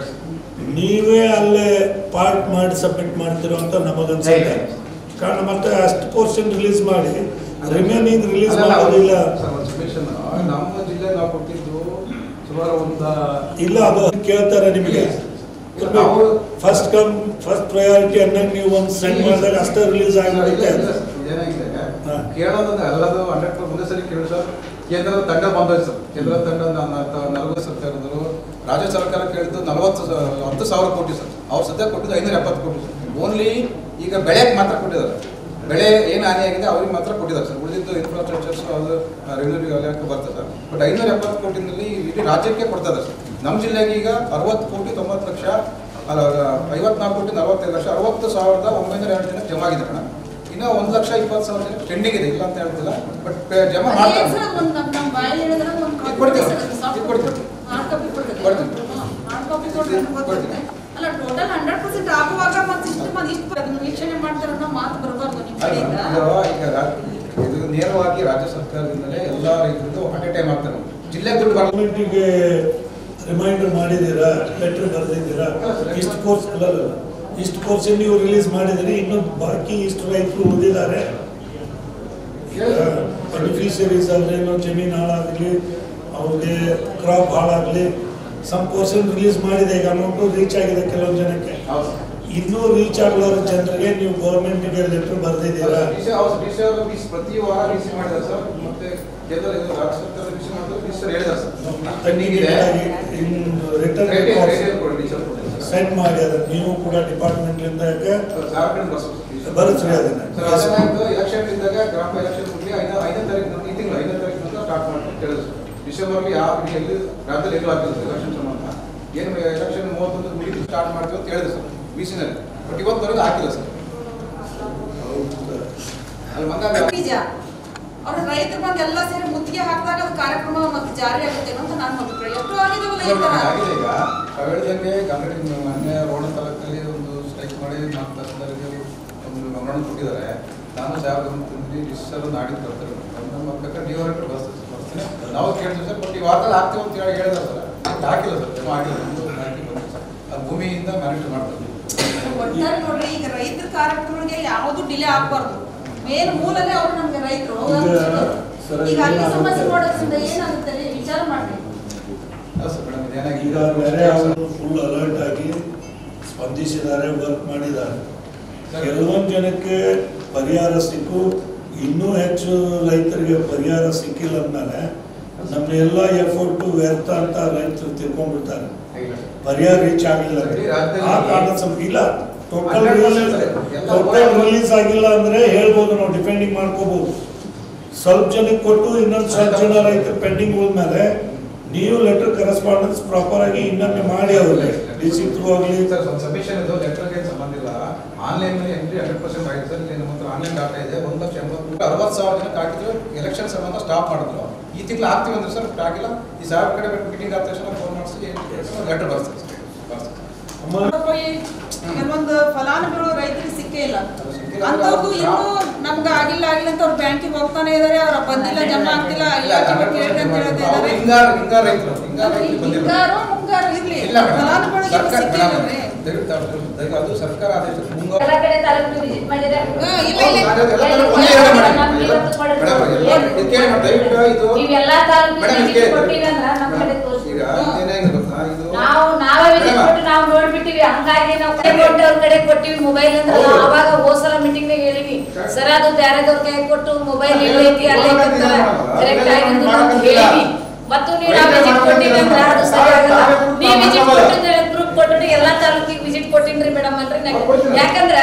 ನೀವೇ ಅಲ್ಲೇ ಪಾರ್ಟ್ ಮಾಡಿ ಸಬ್ಮಿಟ್ ಮಾಡ್ತಿರೋ ಅಂತ ನಮಗನ್ಸುತ್ತೆ ಕಾರಣ ಮತ್ತೆ ಅಷ್ಟು ಪೋರ್ಷನ್ ರಿಲೀಸ್ ಮಾಡಿ ರಿಮೈನಿಂಗ್ ರಿಲೀಸ್ ಅಲ್ಲ, ಅಲ್ಲ, ಮಾಡೋದಿಲ್ಲ ಸರ್, ಒಂದು submission. ನಮ್ಮ ಜಿಲ್ಲೆ ನಾವು ಕೊಟ್ಟಿದ್ದು ಸುಮಾರು ಒಂದು ಇಲ್ಲ ಅದು ಕೇಳ್ತಾರೆ ನಿಮಗೆ ನಾವು ಫಸ್ಟ್ ಕಮ್ ಫಸ್ಟ್ ಪ್ರಯಾರಿಟಿ ಅನ್ನಂಗೆ ನೀವು ಒಂದು ಸೆಂಡ್ ಮಾಡಿದಾಗ ಅಷ್ಟೇ ರಿಲೀಸ್ ಆಗಿಬಿಡುತ್ತೆ ಏನಾಗಿದೆ ಹಾ. ಕೇಳೋದಂದ್ರೆ ಎಲ್ಲದು ಹಂಡ್ರೆಡ್ ಒಂದೇ ಸರಿ ಕೇಳಿ ಸರ್ ಕೇಂದ್ರದ ತಂಡ ಬಂದೋಯ್ತು ಸರ್ ಕೇಂದ್ರದ ತಂಡ ನಲವತ್ತು ಸರ್ಕಾರದರು ರಾಜ್ಯ ಸರ್ಕಾರ ಕೇಳಿದ್ದು ನಲವತ್ತು ಸ- ಹತ್ತು ಸಾವಿರ ಕೋಟಿ ಸರ್ ಅವ್ರು ಸದ್ಯ ಕೊಟ್ಟಿದ್ದು ಐನೂರ ಎಪ್ಪತ್ತು ಕೋಟಿ ಸರ್ ಓನ್ಲಿ ಈಗ ಬೆಳೆಗೆ ಮಾತ್ರ ಕೊಟ್ಟಿದ್ದಾರೆ ಬೆಳೆ ಏನು ಹಾನಿಯಾಗಿದೆ ಅವ್ರಿಗೆ ಮಾತ್ರ ಕೊಟ್ಟಿದ್ದಾರೆ ಸರ್ ಉಳಿದಿದ್ದು ಇನ್ಫ್ರಾಸ್ಟ್ರಕ್ಚರ್ಸ್ ಅದು ರೆವಿನ್ಯೂ ಇಲಾಖೆ ಬರ್ತದೆ ಸರ್ ಬಟ್ ಐನೂರ ಎಪ್ಪತ್ತು ಕೋಟಿನಲ್ಲಿ ಇಡೀ ರಾಜ್ಯಕ್ಕೆ ಕೊಡ್ತದೆ ಸರ್ ನಮ್ಮ ಜಿಲ್ಲೆಗೆ ಈಗ ಅರವತ್ತು ಕೋಟಿ ತೊಂಬತ್ತು ಲಕ್ಷ ಅಲ್ಲ ಐವತ್ನಾಲ್ಕು ಕೋಟಿ ನಲವತ್ತೈದು ಲಕ್ಷ ಅರವತ್ತು ಸಾವಿರದ ಒಂಬೈನೂರ ಎರಡು ಜನಕ್ಕೆ ಜಮಾ ಆಗಿದೆ ಮೇಡಮ್ ಇನ್ನೂ ಒಂದು ಲಕ್ಷ ಇಪ್ಪತ್ತು ಸಾವಿರ ಜನ ಪೆಂಡಿಂಗ್ ಇದೆ ಇಲ್ಲ ಅಂತ ಹೇಳ್ತಿಲ್ಲ ಬಟ್ ಜಮಾ ಅದೇನ್ ಮಾಡ್ತಾರೆ ಸರ್ ಅದು ಒಂದ್ ನಮ್ ನಮ್ ಬಾಯಲ್ಲಿ ಹೇಳಿದ್ರೆ ಒಂದ್ copy ಕೊಡ್ತೀವಿ. ಸರ್ ಅದು soft ಇದು ಕೊಡ್ತೀವಿ. hard copy ಕೊಡ್ತೀವಿ. ಕೊಡ್ತೀವಿ. ಹ್ಮ್, hard copy ಕೊಟ್ರೆ ನಮ್ಗ್ ಗೊತ್ತಾಗುತ್ತೆ. ಅಲ್ಲ ಟೋಟಲ್ ಹಂಡ್ರೆಡ್ ಪರ್ಸೆಂಟ್ ಆಗುವಾಗ ಮತ್ತೆ ಇಷ್ಟು ಮಂದಿ ಇಷ್ಟು ಅದನ್ನ ವೀಕ್ಷಣೆ ಮಾಡ್ತಾರೆ ಅನ್ನೋ ಮಾತು ಬರಬಾರ್ದು ನಿಮ್ಮ ಅಲ್ಲ, ಕಡೆಯಿಂದ ಇದು ಈಗ ರಾ- ಇದು ನೇರವಾಗಿ ರಾಜ್ಯ ಸರ್ಕಾರದಿಂದಲೇ ಎಲ್ಲ ರೈತರದ್ದು ಅಟ್ ಎ ಟೈಮ್ ಆಗ್ತಾರೆ ಜಿಲ್ಲೆಗೆ ದುಡ್ಡು ಬರಲ್ಲ ಗೌರ್ಮೆಂಟಿಗೆ ರಿಮೈಂಡರ್ ಮಾಡಿದ್ದೀರಾ ಲೆಟರ್ ಬರೆದಿದ್ದೀರಾ ಇಷ್ಟು ಕೋರ್ಸ್ ಅಲ್ಲ ಅಲ್ಲ, ಇಷ್ಟು ಕೋರ್ಸ್ ನೀವು ರಿಲೀಸ್ ಮಾಡಿದಿರಿ ಇನ್ನು ಬಾಕಿ ಇಷ್ಟು ರೈತರು ಉಳಿದಿದ್ದಾರೆ ಬೆನಿಫಿಷರೀಸ್ ಅಲ್ಲೇನೋ ಜಮೀನು ಹಾಳಾಗಲಿ ಅವ್ರಿಗೆ ಕ್ರಾಪ್ ಹಾಳಾಗಲಿ ಸಮ್ ಪೋರ್ಷನ್ ರಿಲೀಸ್ ಮಾಡಿದೆ ಈಗ ಅಮೌಂಟು ರೀಚ್ ಆಗಿದೆ ಕೆಲವೊಂದು ಜನಕ್ಕೆ ಹೌದು. ಇನ್ನೂ ರೀಚ್ ಆಗಲಾರ ಜನರಿಗೆ ನೀವು ಗೌರ್ಮೆಂಟಿಗೆ ಲೆಟರ್ ಬರೆದಿದ್ದೀರಾ ಡಿಸಿ ಹೌದು, ಡಿಸಿ ಅವರು ಡಿಸಿ ಪ್ರತಿ ವಾರ ಡಿಸಿ ಮಾಡಿದ್ದಾರೆ ಸರ್ ಮತ್ತೆ ಕೇಂದ್ರ ಇದು ರಾಜ್ಯ ಸರ್ಕಾರ ಡಿಸಿ ಮಾಡಿದ್ರು ಡಿಸಿ ಸರ್ ಹೇಳಿದ್ದಾರೆ ಸರ್ ಪೆಂಡಿಂಗ್ ಇದೆ ರಿಟರ್ನ್ ರೇಡಿಯೋ ರೇಡಿಯೋ ಕೊಡಿ ಡಿಸಿ ಅವ್ರು ಕೊಡಿ ಸರ್. ಸೆಂಡ್ ಮಾಡಿ ಅದನ್ನು ನೀವು ಕೂಡ ಡಿಪಾರ್ಟ್ಮೆಂಟ್ಲಿಂದ ಯಾಕೆ ಸರ್, ಜಾರ್ಖಂಡ್ ಬರ್ಸ್ಬೇಕು. ಬರೆಸ್ರಿ ಅದನ್ನ. ಸರ್, ಅದನ್ನ ಎಲೆಕ್ಷನ್ ಇದ್ದಾಗ ಗ್ರಾಮ ಎಲೆಕ್ಷನ್ ಮುಗಿ ಐದು ಐದನೇ ತಾರೀಕು ಈ ತಿಂಗಳು ಐದನೇ ತಾರೀಕಿನಿಂದ ಸ್ಟಾರ್ಟ್ ಮಾಡ್ಕೊಂಡು ಕೇಳಿದ್ರು ಸರ್ ಡಿಸೆಂಬರ್ಲಿ ಯಾವ ಎಲ್ಲಿ ರಾಜ್ಯದಲ್ಲಿ ಎಲ್ಲೂ ಆಗಿಲ್ಲ ಸರ್ ಎಲೆಕ್ಷನ್ ಸಂಬಂಧ ಏನು ಎಲೆಕ್ಷನ್ ಮೂವತ್ತೊಂದು ಮುಗಿದು ಸ್ಟಾರ್ಟ್ ಮಾಡ್ತೀವಿ ಅಂತ ಹೇಳಿದ್ರು ಸರ್ ಬಿ ಸಿನಲ್ಲಿ ಬಟ್ ಇವತ್ತವರೆಗೂ ಹಾಕಿಲ್ಲ ಸರ್ ಅಲ್ಲಿ ಮಂಗ ನಿಜ ಅವ್ರ ರೈತರು ಬಂದು ಎಲ್ಲ ಸೇರಿ ಮುತ್ತಿಗೆ ಹಾಕಿದಾಗ ಅದು ಕಾರ್ಯಕ್ರಮ ಮತ್ತೆ ಜಾರಿ ಆಗುತ್ತೆ ಅಂತ ನನ್ನ ಅಭಿಪ್ರಾಯ ಎಷ್ಟು ಆಗಿದಾವಲ್ಲ ಈ ತರ ಆಗಿದೆ ಈಗ ತಾವು ಹೇಳ್ದಂಗೆ ಗಂಗಡಿ ಮೊನ್ನೆ ರೋಣ ತಾಲೂಕಲ್ಲಿ ಒಂದು ಸ್ಟ್ರೈಕ್ ಮಾಡಿ ನಾಲ್ಕು ತಹಸೀಲ್ದಾರ್ಗೆ ಒಂದು ಮೆಮೊರಣ ಕೊಟ್ಟಿದ್ದಾರೆ ನಾನು ಸಾಹೇಬ್ ತಂದ್ರಿ ಡಿಸ್ಸರ್ ನಾಡಿದ್ದು ಬರ್ತಾರೆ ನಮ್ಮ ಬೇಕಾದ್ರೆ ಡಿ ಆರ್ ಬರ್ತಾರೆ ಬರ್ತೀನಿ ನಾವು ಕೇಳ್ತೀವಿ ಸರ್ ಬಟ್ ಈ ವಾರದಲ್ಲಿ ಹಾಕ್ತೀವಿ ಅಂತ ಹೇಳಿ ಹೇಳಿದ್ರೆ ಸರ್ ಬಟ್ ಹಾಕಿಲ್ಲ ಸರ್ ಜಮಾ ಆಗಿಲ್ಲ ನಮ್ದು ಹಾಕಿ ಬಂದಿದೆ ಸರ್ ಅದು ಭೂಮಿಯಿಂದ ಮ್ಯಾನೇಜ್ ಮಾಡ್ತಾರೆ ಒಟ್ಟಾರೆ ನೋಡ್ರಿ ಈಗ ರೈತರ ಕಾರ್ಯಕ್ರಮಗಳಿಗೆ ಯಾವುದು ಡಿಲೇ ಆಗ್ಬಾರ್ದು ಮೇನ್ ಮೂಲನೇ ಅವ್ರು ನಮ್ಗೆ ರೈತರು ಹೌದಾ? ಈಗ ಸರ್, ಈಗ ಅಲ್ಲಿ ಏನಾಗುತ್ತೆ? ಸಮಸ್ಯೆ ಮಾಡೋದ್ರಿಂದ ಏನಾಗುತ್ತೆ ಅಲ್ಲಿ ವಿಚಾರ ಮಾಡ್ರಿ ಹೌದು ಸರ್ ಮೇಡಮ್ ಇದೇನಾಗಿದೆ ಈಗ ಬೇರೆ ಅವರು ಫುಲ್ ಅಲರ್ಟ್ ಆಗಿ ಸ್ಪಂದಿಸಿದ್ದಾರೆ ವರ್ಕ್ ಮಾಡಿದ್ದಾರೆ ಕೆಲವೊಂದು ಜನಕ್ಕೆ ಪರಿಹಾರ ಸಿಕ್ಕು ಇನ್ನೂ ಹೆಚ್ಚು ರೈತರಿಗೆ ಪರಿಹಾರ ಸಿಕ್ಕಿಲ್ಲ ಅಂದಮೇಲೆ ನಮ್ಮ ಎಲ್ಲ ಎಫರ್ಟು ವ್ಯರ್ಥ ಅಂತ ರೈತರು ತಿಳ್ಕೊಂಡ್ಬಿಡ್ತಾರೆ ಇಲ್ಲ ಸರ್. ಪರಿಹಾರ ರೀಚ್ ಆಗಿಲ್ಲ ಅಂದ್ರೆ. ಸರಿ, ರಾಜ್ಯದಲ್ಲಿ- ಆ ಕಾರಣ ಸ್ವಲ್ಪ ಇಲ್ಲ ಟೋಟಲ್ 100% ಸರಿ. ಎಲ್ಲ ಟೋಟಲ್ ಒಳ್ಳೆ- ರಿಲೀಸ್ ಆಗಿಲ್ಲ ಅಂದ್ರೆ ಹೇಳ್ಬೋದು ನಾವು ಡಿಪೆಂಡಿಂಗ್ ಮಾಡ್ಕೋಬಹುದು ಸ್ವಲ್ಪ ಜನಕ್ಕೆ ಕೊಟ್ಟು ಇನ್ನೊಂದು ಸ್ವಲ್ಪ ಜನ ರೈತರು ಪೆಂಡಿಂಗ್ ಉಳಿದ್ಮೇಲೆ ನೀವು ಲೆಟರ್ ಕರೆಸ್ಪಾಂಡೆನ್ಸ್ ಪ್ರಾಪರ್ ಆಗಿ ಇನ್ನೊಮ್ಮೆ ಮಾಡಿ ಅವ್ರಿಗೆ ಡಿ ಸಿ ಥ್ರೂ ಆಗಲಿ ಸರ್ ಒಂದು ಸಬ್ಮಿಷನ್ ಇದು ಲೆಟರ್ಗೆ ಸಂಬಂಧ ಇಲ್ಲ ಆನ್ಲೈನ್ ಮೇಲೆ ಎಂಟ್ರಿ ಹಂಡ್ರೆಡ್ ಪರ್ಸೆಂಟ್ ಆಗಿದೆ ಸರ್ ಇಲ್ಲಿ ನಮ್ಮ ಹತ್ರ ಆನ್ಲೈನ್ ಡಾಟಾ ಇದೆ ಒಂದು ಲಕ್ಷ ಎಂಬತ್ತು ಅರವತ್ತು ಸಾವಿರ ಜನಕ್ಕೆ ಹಾಕಿದ್ರು ಎಲೆಕ್ಷನ್ ಸಂಬಂಧ ಸ್ಟಾಪ್ ಮಾಡಿದ್ರು ಈ ತಿಂಗಳು ಆಗ್ತೀವಿ ಅಂದ್ರೆ ಸರ್ ಆಗಿಲ್ಲ ಈ ಸಾವಿರ ಕಡೆ ಮೀಟಿಂಗ್ ಆದ ತಕ್ಷಣ ಫೋನ್ ಮಾಡಿಸಿ ಲೆಟರ್ ಬರ್ತದೆ ಸರ್ ಬರ್ತದೆ ಕೆಲವೊಂದು ಫಲಾನುಭವಿಗಳು ರೈತರಿಗೆ ಸಿಕ್ಕೇ ಇಲ್ಲ ಅದು ಸಿಕ್ಕಿಲ್ಲ ಅಂತವ್ರಿಗೂ ಅಂದ್ರೆ ಇನ್ನೂ ನಮ್ಗೆ ಆಗಿಲ್ಲ ಆಗಿಲ್ಲ ಅಂತ ಅವ್ರು ಬ್ಯಾಂಕಿಗೆ ಹೋಗ್ತಾನೆ ಇದಾರೆ ಅವ್ರ ಬಂದಿಲ್ಲ ಜಮಾ ಆಗ್ತಿಲ್ಲ ಇಲಾಖೆಗೆ ಕೇಳಿದೆ ಅಂತ ಹೇಳ್ತಾ ಅವ್ರು ಇದಾರೆ ಹಿಂಗಾರು ಹಿಂಗಾರು ರೈತರು ಹಿಂಗಾರು ರೈತರು ಬಂದಿಲ್ಲ ಹಿಂಗಾರು ಮುಂಗಾರು ಇರ್ಲಿ ಇಲ್ಲ ಮೇಡಮ್ ಫಲಾನುಭವಿಗಳಿಗೆ ಸರ್ಕಾರ ಸಿಕ್ಕೇ ಮೇಡಮ್, ಇಲ್ಲವ್ರಿ ದಯವಿಟ್ಟು ಅವ್ರು- ದಯವಿಟ್ಟು ಅದು ಸರ್ಕಾರ ಆದೇಶ ಮುಂಗಾರು ಎಲ್ಲ ಕಡೆ ತಾಲೂಕು ವಿಸಿಟ್ ಮಾಡಿದ್ರೆ ಹಾ, ಇಲ್ಲ ಇಲ್ಲ ನೀವೆಲ್ಲಾ ತಾಲೂಕು ವಿಸಿಟ್ ಕೊಟ್ಟಿವಿ ಅಂದ್ರ ನಮ್ ಕಡೆ ತೋರಿಸಿ ನಾವು ನಾವೇ ವಿಸಿಟ್ ಕೊಟ್ಟು ನಾವು ನೋಡ್ಬಿಟ್ಟಿವಿ ಹಂಗಾಗಿ ನಾವು ಕೈ ಕೊಟ್ಟು ಅವ್ರ ಕಡೆ ಕೊಟ್ಟಿವಿ ಮೊಬೈಲ್ ಅಂದ್ರೆ ಹೌದು. ಅವಾಗ ಹೋಸಲ ಮೀಟಿಂಗ್ ನಾಗ ಹೇಳಿವಿ ಸರ್ ಅದು ಬ್ಯಾರೆದವ್ರ ಕೈ ಕೊಟ್ಟು ಮೊಬೈಲ್ ಎಲ್ಲೈತಿ ಅಲ್ಲೇ ಕರೆಕ್ಟ್ ಆಗಿದ್ದು ಅಂತ ಹೇಳಿವಿ ಮತ್ತು ನೀವು ನಾವು ವಿಸಿಟ್ ಕೊಟ್ಟಿವಿ ಅಂದ್ರೆ ಅದು ಸರಿ ಆಗಲ್ಲ ನೀವು ವಿಸಿಟ್ ಕೊಟ್ಟಿದ್ರೆ ಗ್ರೂಪ್ ಕೊಟ್ಟು ಎಲ್ಲಾ ತಾಲೂಕಿಗೆ ವಿಸಿಟ್ ಕೊಟ್ಟಿನ್ರಿ ಮೇಡಮ್ ಅಲ್ರಿ ನಂಗೆ ಯಾಕಂದ್ರ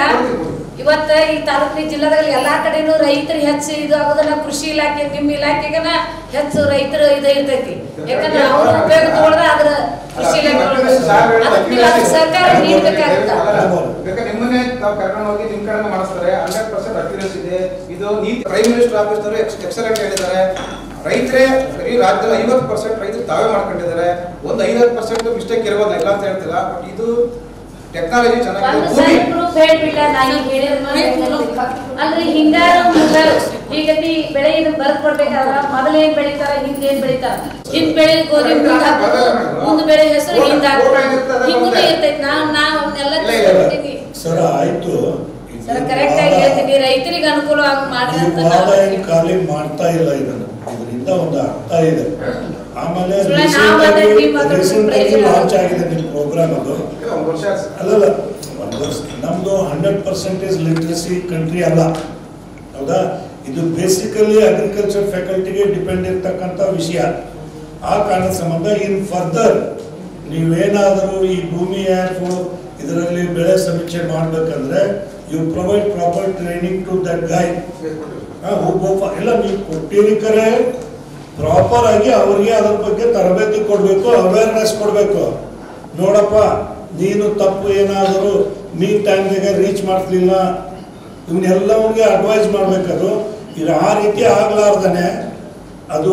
ಇವತ್ತ ಈ ತಾಲೂಕಿನ ಜಿಲ್ಲಾದಲ್ಲಿ ಎಲ್ಲಾ ಕಡೆನೂ ರೈತರು ಹೆಚ್ಚು ಇದು ಆಗೋದನ್ನ ಕೃಷಿ ಇಲಾಖೆ ನಿಮ್ಮ ಇಲಾಖೆಗನ ಹೆಚ್ಚು ರೈತರು ಇದು ಇರ್ತೈತಿ ಯಾಕಂದ್ರೆ ಅವ್ರ ಉಪಯೋಗ ತಗೊಳ್ದ ಅದ್ರ ಕೃಷಿ ಇಲಾಖೆ ಒಳಗೆ. ಅದಕ್ಕೆ ನೀವು ಅದಕ್ಕೆ ಸರ್ಕಾರ ನೀಡ್ಬೇಕಾಗತ್ತ ಬೇಕಾದ್ರೆ ನಿಮ್ಮನ್ನೇ ನಾವು ಕರ್ಕೊಂಡು ಹೋಗಿ ನಿಮ್ ಕಡೆ ಮಾಡಿಸ್ತಾರೆ ಹಂಡ್ರೆಡ್ ಪರ್ಸೆಂಟ್ ಅಕ್ಯುರೇಸ್ ಇದೆ ಇದು ನೀತಿ ಪ್ರೈಮ್ ಮಿನಿಸ್ಟರ್ ಆಫೀಸ್ ನವರು ಎಕ್ಸಲೆಂಟ್ ಹೇಳಿದ್ದಾರೆ ರೈತರೇ ಬರೀ ರಾಜ್ಯದಲ್ಲಿ ಐವತ್ತು ಪರ್ಸೆಂಟ್ ರೈತರು ತಾವೇ ಮಾಡ್ಕೊಂಡಿದ್ದಾರೆ ಒಂದು ಐವತ್ತು ಪರ್ಸೆಂಟ್ ಮಿಸ್ಟೇಕ್ ಇರ್ಬೋದು ಇಲ್ಲ ಅಂತ ಹೇಳ್ತಿಲ್ಲ ಬಟ್ ಇದು ಟೆಕ್ನಾಲಜಿ ಚೆನ್ನಾಗಿದೆ ಒಂದು ಭೂಮಿ ಸಣ್ಣ ಪ್ರೂಫ್ ಹೇಳ್ಬಿಟ್ಟ ನಾ ಈಗ ಹೇಳಿದ್ರು ಅಲ್ರಿ ಹಿಂಗಾರು ಮುಂಗಾರು ಹೀಗತಿ ಬೆಳೆ ಇದು ಬರ್ದ್ ಕೊಡ್ಬೇಕಾದ್ರ ಮೊದಲ ಏನ್ ಬೆಳಿತಾರ ಹಿಂದ್ ಏನ್ ಬೆಳಿತಾರ ಹಿಂದ್ ಬೆಳೆ ಗೋಧಿ ಮುಂದ್ ಹಾಕೋದು ಮುಂದ್ ಬೆಳೆ ಹೆಸರು ಹಿಂದ್ ಹಾಕೋದು ಹಿಂಗೂ ಇರ್ತೈತಿ ನಾವ್ ನಾವ್ ಅವನ್ನೆಲ್ಲ ತಿಳ್ಕೊಂಡಿದೀವಿ ಸರ್ ಆಯ್ತು ಇದು ಸರ್ ಕರೆಕ್ಟ್ ಆಗಿ ಹೇಳ್ತೀನಿ ರೈತರಿಗೆ ಅನುಕೂಲವಾಗಿ ಮಾಡ್ರಿ ಈ ಅಂತ ವಾದ ನಾವು ಏನ್ ಖಾಲಿ ಮಾಡ್ತಾ ಇಲ್ಲ ಇದನ್ನು ಇದರಿಂದ ಒಂದು ಅರ್ಥ ಇದೆ ಆಮೇಲೆ ಸುಳ್ಳ ನಾವು ಮತ್ತೆ ನಿಮ್ಮ ಹತ್ರ ರೀಸೆಂಟ್ ಆಗಿ ಪ್ರಯೋಜನ ಲಾಂಚ್ ಆಗಿದೆ ನಿಮ್ಮ ಪ್ರೋಗ್ರಾಮ್ ಅದು ಒಂದು ವರ್ಷ ಆಯ್ತು ಸರ್. ಅಲ್ಲಲ್ಲ ಒಂದು ವರ್ಷ ನಮ್ದು ಹಂಡ್ರೆಡ್ ಪರ್ಸೆಂಟೇಜ್ ಲಿಟ್ರಸಿ ಕಂಟ್ರಿ ಅಲ್ಲ ಹೌದಾ ಇದು ಬೇಸಿಕಲಿ ಅಗ್ರಿಕಲ್ಚರ್ ಫ್ಯಾಕಲ್ಟಿಗೆ ಡಿಪೆಂಡ್ ಇರ್ತಕ್ಕಂಥ ವಿಷಯ ಆ ಕಾರಣದ ಸಂಬಂಧ ಇನ್ ಫರ್ದರ್ ನೀವೇನಾದರೂ ಈ ಭೂಮಿ ಆ್ಯಪ್ ಇದರಲ್ಲಿ ಬೆಳೆ ಸಮೀಕ್ಷೆ ಮಾಡಬೇಕಂದ್ರೆ you provide proper training to that guide ಹೋಗ್ಬೋಪ ಇಲ್ಲ ನೀವು ಕೊಟ್ಟಿರಿ ಕರೆ ಪ್ರಾಪರ್ ಆಗಿ ಅವ್ರಿಗೆ ಅದ್ರ ಬಗ್ಗೆ ತರಬೇತಿ ಕೊಡಬೇಕು ಅವೇರ್ನೆಸ್ ಕೊಡಬೇಕು ನೋಡಪ್ಪ ನೀನು ತಪ್ಪು ಏನಾದರೂ ಮೀನ್ ಟೈಮ್ದಾಗ ರೀಚ್ ಮಾಡ್ತಿಲ್ಲ ಇವನ್ನೆಲ್ಲವನಿಗೆ ಅಡ್ವೈಸ್ ಮಾಡ್ಬೇಕದು ಈಗ ಆ ರೀತಿ ಆಗ್ಲಾರ್ದನೆ ಅದು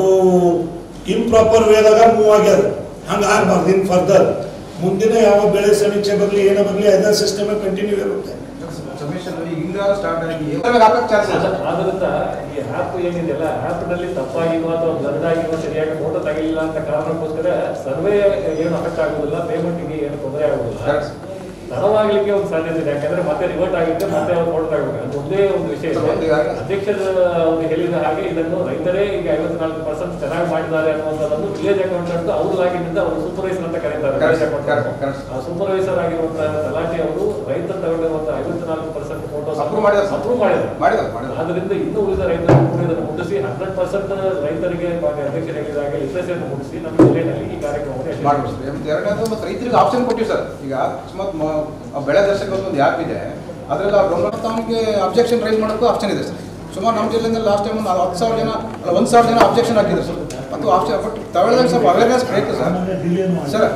ಇಂಪ್ರಾಪರ್ ವೇದಾಗ ಮೂವ್ ಆಗ್ಯದ ಹಂಗೆ ಆಗ್ಬಾರ್ದು ಇನ್ ಫರ್ದರ್ ಮುಂದಿನ ಯಾವ ಬೆಳೆ ಸಮೀಕ್ಷೆ ಬರಲಿ ಏನೋ ಬರಲಿ ಅದರ ಸಿಸ್ಟಮ್ ಕಂಟಿನ್ಯೂ ಇರುತ್ತೆ ಸಬ್ಮಿಷನ್ ಈಗ ಹಿಂಗಾರು ಸ್ಟಾರ್ಟ್ ಆಗಿ ಹಾಕಕ್ ಚಾನ್ಸ್ ಇದೆ ಸರ್. ಆದ್ರಿಂದ ಈ ಆ್ಯಪ್ ಏನಿದೆಯಲ್ಲ ಆ್ಯಪ್ ನಲ್ಲಿ ತಪ್ಪಾಗಿರುವ ಅಥವಾ ಬ್ಲಡ್ ಆಗಿರುವ ಸರಿಯಾಗಿ ಫೋಟೋ ತೆಗಿಲಿಲ್ಲ ಅಂತ ಕಾರಣಕ್ಕೋಸ್ಕರ ಸರ್ವೆ ಏನು ಅಫೆಕ್ಟ್ ಆಗುದಿಲ್ಲ ಪೇಮೆಂಟ್ಗೆ ಏನು ತೊಂದರೆ ಆಗುದಿಲ್ಲ Correct. ತಡವಾಗ್ಲಿಕ್ಕೆ ಒಂದು ಸಾಧ್ಯತೆ ಇದೆ ಯಾಕಂದ್ರೆ ಮತ್ತೆ ರಿವರ್ಟ್ ಆಗಿದ್ರೆ ಮತ್ತೆ ಅವ್ರು ಫೋಟೋ ತಗೋಬೇಕು ಅದು ಒಂದೇ ಒಂದು ವಿಷಯ ಸರ್, ಒಂದು ಇದೆ ಈಗ- ಅಧ್ಯಕ್ಷರ ಒಂದು ಹೇಳಿದ ಹಾಗೆ ಇದನ್ನು ರೈತರೇ ಈಗ ಐವತ್ನಾಲ್ಕು ಪರ್ಸೆಂಟ್ ಚೆನ್ನಾಗಿ ಮಾಡಿದ್ದಾರೆ ಅನ್ನುವಂಥದ್ದು ವಿಲೇಜ್ ಅಕೌಂಟೆಂಟ್ ಅವ್ರದಾಗಿನಿಂದ ಅವರು ಸೂಪರ್ವೈಸರ್ ಅಂತ ಕರೀತಾರೆ Correct, village correct, accountant correct. ಆ ಸೂಪರ್ವೈಸರ್ ಆಗಿರುವಂತಹ ತಲಾಟಿ ಅವರು ರೈತರು ತಗೊಂಡಿರುವಂತಹ ಐವತ್ನಾಲ್ಕು ಪರ್ಸೆಂಟ್ ಫೋಟೋಸ್ Approve ಮಾಡಿದ್ದಾರೆ. ಅಪ್ರೂವ್ ಮಾಡಿದ್ದಾರೆ ಮಾಡಿದ್ದಾರೆ ಮಾಡಿದ್ದಾರೆ ಆದ್ರಿಂದ ಇನ್ನೂ ಉಳಿದ ರೈತರು ಕೂಡ ಇದನ್ನು ಮುಟ್ಟಿಸಿ ಹಂಡ್ರೆಡ್ ಪರ್ಸೆಂಟ್ ರೈತರಿಗೆ ಮಾನ್ಯ ಅಧ್ಯಕ್ಷರು ಹೇಳಿದಾಗ ಲಿಟ್ರಸಿಯನ್ನು ಮುಟ್ಟಿಸಿ ನಮ್ಮ ಜಿಲ್ಲೆಯಲ್ಲಿ ಈ ಕಾರ್ಯಕ್ರಮವನ್ನು ಯಶಸ್ವಿ ಮಾಡ್ಬೋದು ಸರ್ ಮತ್ತೆ ಎರಡನೇದು ಮತ್ತು ರೈತರಿಗೆ ಆಪ್ಷನ್ ಕೊಟ್ಟಿವಿ ಸರ್ ಈಗ ಅಕಸ್ಮಾತ್ ಮ- ಆ ಬೆಳೆ ದರ್ಶಕ ಅಂತ ಒಂದು ಆ್ಯಪ್ ಇದೆ ಅದರಲ್ಲಿ ಡೌನ್ಲೋಡ್ ಅವನಿಗೆ ಅಬ್ಜೆಕ್ಷನ್ ರೈಸ್ ಮಾಡೋಕ್ಕೂ ಆಪ್ಷನ್ ಇದೆ ಸರ್ ಸುಮಾರು ನಮ್ಮ ಜಿಲ್ಲೆಯಿಂದ ಲಾಸ್ಟ್ ಟೈಮ್ ಒಂದು ಹತ್ತು ಸಾವಿರ ಜನ ಅಲ್ಲ ಒಂದು ಸಾವಿರ ಜನ ಅಬ್ಜೆಕ್ಷನ್ ಹಾಕಿದ್ರು ಸರ್ ಮತ್ತು ಆಪ್ಷನ್ ಬಟ್ ತಗೊಳ್ಳೋದಾಗ ಸ್ವಲ್ಪ ಅವೇರ್ನೆಸ್ ಬೇಕು ಸರ್ ಸರ್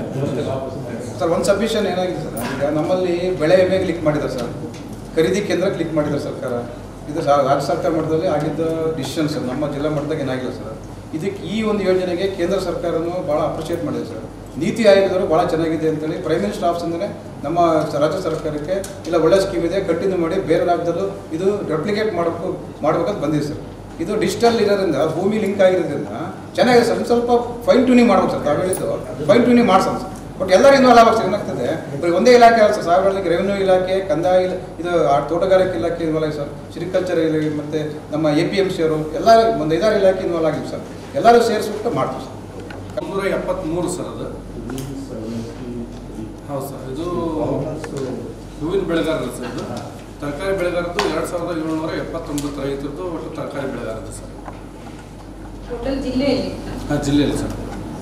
ಸರ್ ಒಂದು ಸಬ್ಮಿಷನ್ ಏನಾಗಿದೆ ಸರ್ ಈಗ ನಮ್ಮಲ್ಲಿ ಬೆಳೆ ವಿಮೆ ಕ್ಲಿಕ್ ಮಾಡಿದ್ದಾರೆ ಸರ್ ಖರೀದಿ ಕೇಂದ್ರ ಕ್ಲಿಕ್ ಮಾಡಿದ್ದಾರೆ ಸರ್ಕಾರ ಇದು ಸಾ ರಾಜ್ಯ ಸರ್ಕಾರ ಮಟ್ಟದಲ್ಲಿ ಆಗಿದ್ದ ಡಿಸಿಷನ್ ಸರ್ ನಮ್ಮ ಜಿಲ್ಲಾ ಮಟ್ಟದಾಗ ಏನಾಗಿಲ್ಲ ಸರ್ ಇದಕ್ಕೆ ಈ ಒಂದು ಯೋಜನೆಗೆ ಕೇಂದ್ರ ಸರ್ಕಾರನು ಭಾಳ ಅಪ್ರಿಷಿಯೇಟ್ ಮಾಡಿದೆ ಸರ್ ನೀತಿ ಆಯೋಗದವರು ಭಾಳ ಚೆನ್ನಾಗಿದೆ ಅಂತೇಳಿ ಪ್ರೈಮ್ ಮಿನಿಸ್ಟರ್ ಆಫೀಸ್ ಅಂದರೆ ನಮ್ಮ ಸ- ರಾಜ್ಯ ಸರ್ಕಾರಕ್ಕೆ ಇಲ್ಲ ಒಳ್ಳೆ ಸ್ಕೀಮ್ ಇದೆ ಕಂಟಿನ್ಯೂ ಮಾಡಿ ಬೇರೆ ರಾಜ್ಯದಲ್ಲೂ ಇದು ರೆಪ್ಲಿಕೇಟ್ ಮಾಡಬೇಕು ಮಾಡ್ಬೇಕಂತ ಬಂದಿದೆ ಸರ್ ಇದು ಡಿಜಿಟಲ್ ಇರೋದ್ರಿಂದ ಭೂಮಿ ಲಿಂಕ್ ಆಗಿರೋದ್ರಿಂದ ಚೆನ್ನಾಗಿದೆ ಸರ್ ಒಂದ್ ಸ್ವಲ್ಪ ಫೈನ್ ಟ್ಯೂನಿಂಗ್ ಮಾಡ್ಬೇಕು ಸರ್ ತಾವು ಹೇಳಿದ್ದು ಫೈನ್ ಟ್ಯೂನಿಂಗ್ ಮಾಡ್ಸೋಣ ಸರ್ ಬಟ್ ಎಲ್ಲರೂ ಇನ್ವಾಲ್ವ್ ಆಗ್ಬೇಕು ಸರ್ ಏನಾಗ್ತದೆ ಬರೀ ಒಂದೇ ಇಲಾಖೆ ಅಲ್ಲ ಸರ್ ಸಾಗರದಲ್ಲಿ ರೆವೆನ್ಯೂ ಇಲಾಖೆ ಕಂದಾಯ ಇಲ ಇದು ಆ ತೋಟಗಾರಿಕೆ ಇಲಾಖೆ ಇನ್ವಾಲ್ವ್ ಆಗಿದೆ ಸರ್ ಸಿರಿಕಲ್ಚರ್ ಇಲಾಖೆ ಮತ್ತು ನಮ್ಮ ಎ ಪಿ ಎಮ್ ಸಿ ಅವರು ಎಲ್ಲ ಒಂದು ಐದಾರು ಇಲಾಖೆ ಇನ್ವಾಲ್ವ್ ಆಗಿವಿ ಸರ್ ಎಲ್ಲರೂ ಸೇರಿಸ್ಬಿಟ್ಟು ಮಾಡ್ತೀವಿ ಸರ್ ನೂರ ಎಪ್ಪತ್ತ್ಮೂರು ಸರ್ ಅದು ಹೌದು ಸರ್ ಇದು ಹೂವಿನ ಬೆಳೆಗಾರರು ಸರ್ ಇದು ತರಕಾರಿ ಬೆಳೆಗಾರದ್ದು ಎರಡು ಸಾವಿರದ ಏಳ್ನೂರ ಎಪ್ಪತ್ತೊಂಬತ್ತು ರೈತರದ್ದು ಒಟ್ಟು ತರಕಾರಿ ಬೆಳೆಗಾರದ್ದು ಸರ್ ಟೋಟಲ್ ಜಿಲ್ಲೆಯಲ್ಲಿ ಹಾಂ ಜಿಲ್ಲೆಯಲ್ಲಿ ಸರ್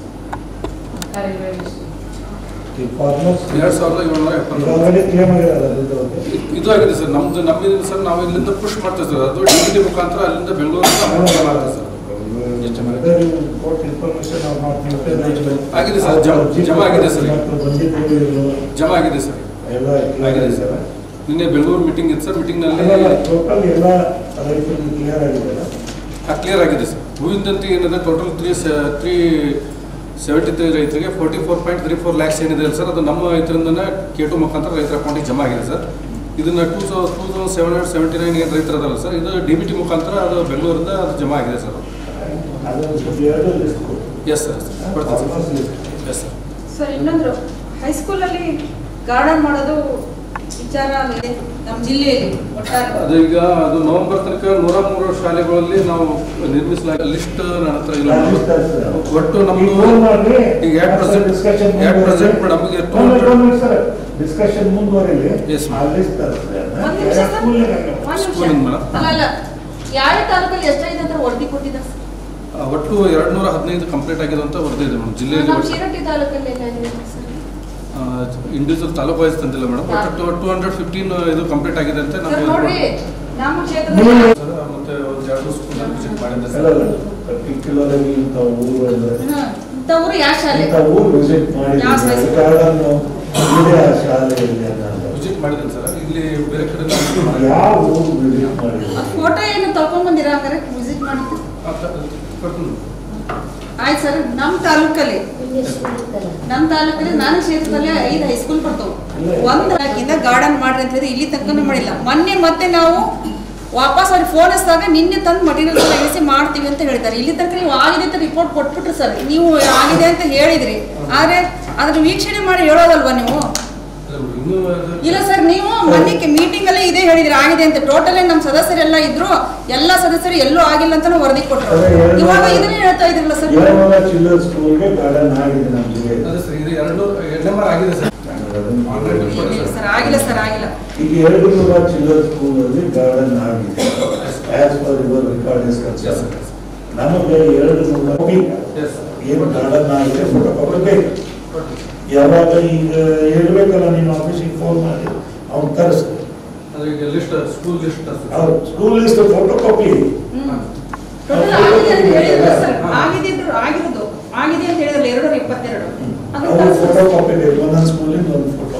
ಫಾರ್ಮರ್ಸ್ ಎರಡು ಸಾವಿರದ ಏಳ್ನೂರ ಎಪ್ಪತ್ತೊಂಬತ್ತು ಆಲ್ರೆಡಿ ಕ್ಲೇಮ್ ಆಗಿರೋದು ದುಡ್ಡು ಅವ್ರಿಗೆ. ಇದು ಆಗಿದೆ ಸರ್ ನಮ್ದು ನಮ್ಮಿಂದ ಸರ್ ನಾವು ಇಲ್ಲಿಂದ ಪುಷ್ ಮಾಡ್ತೇವೆ ಸರ್ ಅದು ಡಿ ಡಿ ಮುಖಾಂತರ ಅಲ್ಲಿಂದ ಬೆಂಗಳೂರಿಂದ ಅಮೌಂಟ್ ಮಾಡ್ತೇವೆ ಸರ್ ಅದೇ ನೀವು ಕೊಟ್ಟ information ಅವ್ರು ಮಾಡ್ತಿರ್ತಾರೆ. ಆಗಿದೆ ಸರ್, ಜಮ- ಜಮ ಆಗಿದೆ ಸರ್. ಮತ್ತು ಬಂದಿದ್ದು ಇವ್ರು ಜಮಾ ಆಗಿದೆ ಸರ್ ಎಲ್ಲ ಆಗಿದೆ ಸರ್ ನಿನ್ನೆ ಬೆಂಗಳೂರು ಮೀಟಿಂಗ್ ಇತ್ತು ಸರ್ ಮೀಟಿಂಗ್ನಲ್ಲಿ ಟೋಟಲ್ ಎಲ್ಲ ರೈತರಿಗೆ ಕ್ಲಿಯರ್ ಆಗಿದೆ ಕ್ಲಿಯರ್ ಆಗಿದೆ ಸರ್ ಹೂವಿನದಂತೆ ಏನಿದೆ total three three seventy three ರೈತರಿಗೆ forty four point three four lakhs ಏನಿದೆ ಸರ್ ಅದು ನಮ್ಮ ರೈತರಿಂದನೇ ಕೆ ಟು ಮುಖಾಂತರ ರೈತರ ಅಕೌಂಟಿಗೆ ಜಮಾ ಆಗಿದೆ ಸರ್ ಇದನ್ನ ಟೂ ಸೌ two thousand seven hundred seventy nine ಏನು ರೈತರು ಅದಲ್ಲ ಸರ್ ಇದು ಡಿ ಬಿ ಟಿ ಮುಖಾಂತರ ಅದು ಬೆಂಗಳೂರಿಂದ ಅದು ಜಮಾ ಆಗಿದೆ ಸರ್ ಅದೊಂದು ಸ್ವಲ್ಪ ಎರಡು ಲಿಸ್ಟ್ ಕೊಡಿ. ಎಸ್ ಸರ್ ಕೊಡ್ತೀನಿ Farmers sir list. Yes sir sir ಇನ್ನೊಂದು ಹೈಸ್ಕೂಲಲ್ಲಿ ಗಾರ್ಡನ್ ಮಾಡೋದು ವಿಚಾರ ಇದೆ ನಮ್ಮ ಜಿಲ್ಲೆಯಲ್ಲಿ ಒಟ್ಟಾರೆ ಅದು ಈಗ ಅದು ನವೆಂಬರ್ ತನಕ ನೂರ ಮೂರು ಶಾಲೆಗಳಲ್ಲಿ ನಾವು ನಿರ್ಮಿಸಲಾದ ಲಿಸ್ಟ್ ನನ್ನ ಹತ್ರ ಇಲ್ಲ ಆ list ಆಗ್ತದೆ. ಒಟ್ಟು ಈಗ ನಮ್ಮದು phone ಮಾಡ್ರಿ. ಈಗ at present- Discussion at present ಮುಂದುವರಿಲಿ. ನಮಗೆ two ಒಂದು hundred- ಒಂದು ನಿಮಿಷ ಡಿಸ್ಕಷನ್ ಮುಂದುವರಿಲಿ Yes, ಆ ma'am. ಲಿಸ್ಟ್ ತರ್ತದೆ ಒಂದ್ ನಿಮಿಷ ಸರ್. ಸ್ಕೂಲಿಗೆ ಒಂದ್ ನಿಮಿಷ. ಸ್ಕೂಲಿಂದ ಮೇಡಮ್? ಅಲ್ಲ ಅಲ್ಲ ಯಾವ ತಾಲೂಕಲ್ಲಿ ಎಷ್ಟೈತೆ ಅಂತ ವರದಿ ಕೊಟ್ಟಿದ್ದಾರೆ ಸರ್? ಆ, ಒಟ್ಟು ಎರಡು ನೂರ ಹದಿನೈದು ಕಂಪ್ಲೀಟ್ ಆಗಿದೆ ಅಂತ ವರದಿ ಇದೆ ಮೇಡಮ್ ಜಿಲ್ಲೆಯಲ್ಲಿ ನಮ್ಮ ಒಟ್ಟು ಶಿರಟ್ಟಿ ತಾಲೂಕಲ್ಲಿ ಏನಾಗಿದೆ ಸರ್ ಇಂಡಿವಿಜುವಲ್ ತಾಲೂಕು ವೈಸ್ ತಂದಿಲ್ಲ ಮೇಡಮ್ ಒಟ್ಟು ಟೂ ಹಂಡ್ರೆಡ್ ಫಿಫ್ಟೀನ್ ಇದು ಕಂಪ್ಲೀಟ್ ಆಗಿದೆ ಅಂತ ಸರ್ ನಮಗೆ ನೋಡ್ರಿ ನಮ್ಮ ಕ್ಷೇತ್ರದಲ್ಲಿ ನೀವು- ಮತ್ತೆ ಒಂದು ಎರಡು ಸ್ಕೂಲ್ ವಿಸಿಟ್ ಮಾಡಿದ್ದೆ ಅಲ್ಲ, ಸರ್ ಅಲ್ಲ. Particular ಆಗಿ ಇಂಥ ಊರು ಅಂದ್ರೆ ಹ್ಮ್. ಇಂಥ ಊರು ಯಾವ ಶಾಲೆ ಇಂಥ ಊರು ವಿಸಿಟ್ ಯಾವ ಮಾಡಿದ್ರೆ size? ಗಾರ್ಡನ್ ಇದೆ ಆ ಶಾಲೆಯಲ್ಲಿ ಅನ್ನೋದು. ವಿಸಿಟ್ ಮಾಡಿದ್ದೇನೆ ಸರ್ ಇಲ್ಲಿ ಬೇರೆ ಕಡೆ ನಾನು visit ಮಾಡಿದ್ದೆ. ಯಾವ ಊರು ವಿಸಿಟ್ ಮಾಡಿದ್ರೆ ಫೋಟೋ ಏನು ತಗೊಂಡ್ ಬಂದಿರ ಹಾಗಾದ್ರೆ ವಿಸಿಟ್ ಮಾಡಿದ್ದು ಆ, ತ- ಕೊಡ್ತೀನಿ. ಆಯ್ತು ಸರ್ ನಮ್ಮ ತಾಲೂಕಲ್ಲಿ ನಮ್ಮ ತಾಲೂಕಲ್ಲಿ ನಾನು ಕ್ಷೇತ್ರದಲ್ಲಿ ಐದು ಹೈಸ್ಕೂಲ್ ಬರ್ತವೆ ಒಂದು ಹಾಕಿಂದ ಗಾರ್ಡನ್ ಮಾಡ್ರಿ ಅಂತ ಹೇಳಿದ್ರೆ ಇಲ್ಲಿ ತನಕನೂ ಮಾಡಿಲ್ಲ ಮೊನ್ನೆ ಮತ್ತೆ ನಾವು ವಾಪಸ್ ಅವ್ರಿಗೆ ಫೋನ್ ಹಚ್ಚಿದಾಗ ನಿನ್ನೆ ತಂದು ಮಟೀರಿಯಲ್ ಎಲ್ಲ ಇಳಿಸಿ ಮಾಡ್ತೀವಿ ಅಂತ ಹೇಳ್ತಾರೆ ಇಲ್ಲಿ ತನಕ ನೀವು ಆಗಿದೆ ಅಂತ ರಿಪೋರ್ಟ್ ಕೊಟ್ಬಿಟ್ರಿ ಸರ್ ನೀವು ಆಗಿದೆ ಅಂತ ಹೇಳಿದ್ರಿ ಆದ್ರೆ ಅದ್ರ ವೀಕ್ಷಣೆ ಮಾಡಿ ಹೇಳೋದಲ್ವಾ ನೀವು ಇನ್ನೂ ಅದು- ಇಲ್ಲ ಸರ್ ನೀವು ಮೊನ್ನೆ ಮೀಟಿಂಗ್ ಅಲ್ಲೇ ಇದೇ ಹೇಳಿದ್ರಿ ಆಗಿದೆ ಅಂತ ಟೋಟಲ್ ನಮ್ಮ ಸದಸ್ಯರೆಲ್ಲ ಇದ್ರು ಎಲ್ಲ ಸದಸ್ಯರು ಎಲ್ಲೂ ಆಗಿಲ್ಲ ಅಂತಾನು ವರದಿ ಕೊಟ್ರು ಅದೇ ಎರಡು- ಇವಾಗ ಇದನ್ನೇ ಹೇಳ್ತಾ ಇದ್ರಲ್ಲ ಸರ್ ಏಳಮಲ ಚಿಲ್ಲರ್ ಸ್ಕೂಲ್ಗೆ ಗಾರ್ಡನ್ ಆಗಿದೆ ನಮ್ಮ ಜಿಲ್ಲೆಯಲ್ಲಿ ಅದೇ ಸರ್ ಇದು ಎರಡು ಎನ್ ಎಮ್ ಆರ್ ಆಗಿದೆ ಸರ್ ಆಲ್ರೆಡಿ ಇಲ್ಲ ಸರ್ ಆಗಿಲ್ಲ ಸರ್ ಆಗಿಲ್ಲ ಈಗ ಎರಡು ನೂರ ಚಿಲ್ಲರ್ ಸ್ಕೂಲಲ್ಲಿ ಗಾರ್ಡನ್ ಆಗಿದೆ as per your record is concern ನಮಗೆ ಎರಡು ನೂರ ಕಾಪಿ ಎಸ್ ಏನು ಗಾರ್ಡನ್ ಆಗಿದೆ ಫೋಟೋ ಕಾಪಿ ಬೇಕು ಯಾವಾಗ ಈಗ ಹೇಳ್ಬೇಕಲ್ಲ ನೀನು ಆಫೀಸಿಗೆ ಫೋನ್ ಮಾಡಿ ಅವ್ನು ತರಿಸು ಅದು ಈಗ ಲಿಸ್ಟ್ ಸ್ಕೂಲ್ ಲಿಸ್ಟ್ ಅವ್ರು school list photo copy total ಆಗಿದೆ ಅಂತ ಹೇಳಿದ್ರು ಸರ್ ಆಗಿದೆ ಇದ್ರು ಆಗಿರೋದು ಆಗಿದೆ ಅಂತ ಹೇಳಿದ್ರಲ್ಲ ಎರಡು ಇಪ್ಪತ್ತೆರಡು ಅದನ್ನ ಅವ್ರು ತರ್ಸಿ. ಫೋಟೋ ಕಾಪಿ ಬೇಕು ಒಂದೊಂದು ಸ್ಕೂಲಿಂದ ಒಂದು ಫೋಟೋ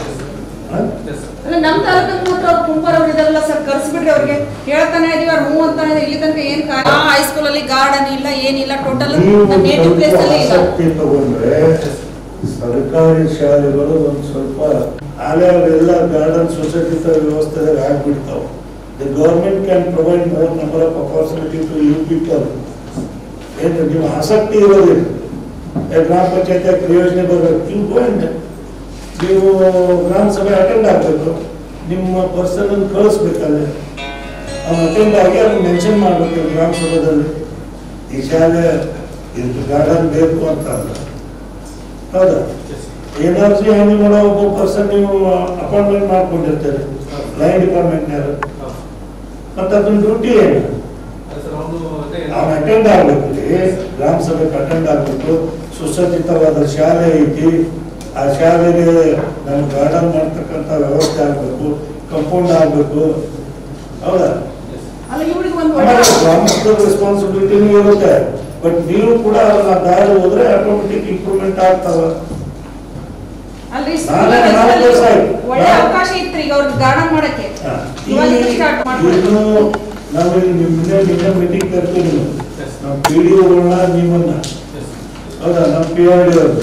ಎಸ್ ಅಲ್ಲ ನಮ್ಮ ತಾಲೂಕಿನ ಮಾತ್ರ ಅವ್ರು ಕುಂಬಾರ್ ಅವ್ರು ಇದಾರಲ್ಲ ಸರ್ ಕರ್ಸ್ಬಿಡ್ರಿ ಅವ್ರಿಗೆ ಹೇಳ್ತಾನೆ ಇದೀವಿ ಅವ್ರು ಹ್ಞೂ ಅಂತಾನೆ ಇದಾರೆ. ಇಲ್ಲಿ ತನಕ ಏನ್ ಕಾ- ಆ ಹೈಸ್ಕೂಲ್ ಅಲ್ಲಿ ಗಾರ್ಡನ್ ಇಲ್ಲ ಏನಿಲ್ಲ ಟೋಟಲ್ ನೀವು ನಮ್ಮ ನೇಟಿವ್ ಸ್ವಲ್ಪ ಪ್ಲೇಸ್ ಅಲ್ಲೇ ಇಲ್ಲ ಆಸಕ್ತಿ ತಗೊಂಡ್ರೆ ಸರ್ಕಾರಿ ಶಾಲೆಗಳು ಒಂದು ಸ್ವಲ್ಪ ಆಲೆ ಅವೆಲ್ಲ ಗಾರ್ಡನ್ ಸೊಸೈಟಿ ತರ ವ್ಯವಸ್ಥೆದಾಗ ಆಗ್ಬಿಡ್ತಾವ the government can provide more number of opportunity to you people ಏನು ನೀವು ಆಸಕ್ತಿ ಇರೋದಿಲ್ಲ ಏ, ಗ್ರಾಮ ಪಂಚಾಯತ್ ಯೋಜನೆ ಬರಬೇಕು ನೀವು ಗೋಯಿಂಡ್ ನೀವು ಗ್ರಾಮ ಸಭೆ ಅಟೆಂಡ್ ಆಗಬೇಕು ನಿಮ್ಮ ಪರ್ಸನ್ ಅನ್ನು ಕಳಿಸ್ಬೇಕಲ್ಲಿ ಅವ್ನು ಅಟೆಂಡ್ ಆಗಿ ಅವ್ನು ಮೆನ್ಷನ್ ಮಾಡಬೇಕು ಗ್ರಾಮ ಸಭೆದಲ್ಲಿ ಈ ಶಾಲೆ ಇದು ಗಾರ್ಡನ್ ಬೇಕು ಅಂತ ಅಲ್ಲ ಹೌದಾ ಎನರ್ಜಿ ಹ್ಯಾಂಡಲ್ ಮಾಡೋ ಒಬ್ಬ ಪರ್ಸನ್ ನೀವು ಅಪಾಯಿಂಟ್ಮೆಂಟ್ ಮಾಡ್ಕೊಂಡಿರ್ತೀರಿ ಲೈನ್ ಡಿಪಾರ್ಟ್ಮೆಂಟ್ನಾರು ಮತ್ತೆ ಅದನ್ನ ಡ್ಯೂಟಿ ಏನು ಸರ್ ಒಂದು ಅದೇ ನಾವು ಅಟೆಂಡ್ ಆಗ್ಬೇಕು ರೀ ಗ್ರಾಮ ಸಭೆಗೆ ಅಟೆಂಡ್ ಆಗ್ಬೇಕು ಸುಸಜ್ಜಿತವಾದ ಶಾಲೆ ಐತಿ ಆ ಶಾಲೆಗೆ ನಮ್ಮ ಗಾರ್ಡನ್ ಮಾಡ್ತಕ್ಕಂಥ ವ್ಯವಸ್ಥೆ ಆಗ್ಬೇಕು ಕಂಪೌಂಡ್ ಆಗ್ಬೇಕು ಹೌದಾ ಅಲ್ಲ ಇವ್ರಿಗೆ ಒಂದು ಒಳ್ಳೆ ಗ್ರಾಮಸ್ಥರ ರೆಸ್ಪಾನ್ಸಿಬಿಲಿಟಿನೂ ಇರುತ್ತೆ ಬಟ್ ನೀವು ಕೂಡ ಅದನ್ನ ದಾರಿ ಹೋದ್ರೆ ಆಟೋಮೆಟಿಕ್ ಇಂಪ್ರೂವ್ಮೆಂಟ್ ಆಗ್ತಾವ ಅಲ್ರಿ ನಾನೇ ನಾಲ್ಕು ವರ್ಷ ಆಯ್ತು. ಒಳ್ಳೆ ಅವಕಾಶ ಇತ್ತು ಈಗ ಅವ್ರಿಗೆ ಗಾರ್ಡನ್ ಮಾಡಕ್ಕೆ ಹಾ. ಇವಾಗ ಈ- ಸ್ಟಾರ್ಟ್ ಮಾಡ್ಬೋದು ಇನ್ನು ನಾವು ಇಲ್ಲಿ ನಿಮ್ಮನ್ನೇ ನಿನ್ನೆ ಮೀಟಿಂಗ್ ಕರ್ತೀವಿ ನೀವು Yes. ನಮ್ಮ ಪಿ ಡಿ ನಿಮ್ಮನ್ನ ಎಸ್ ಹೌದಾ ನಮ್ಮ ಪಿ ಆರ್ ಡಿ ಅವ್ರದ್ದು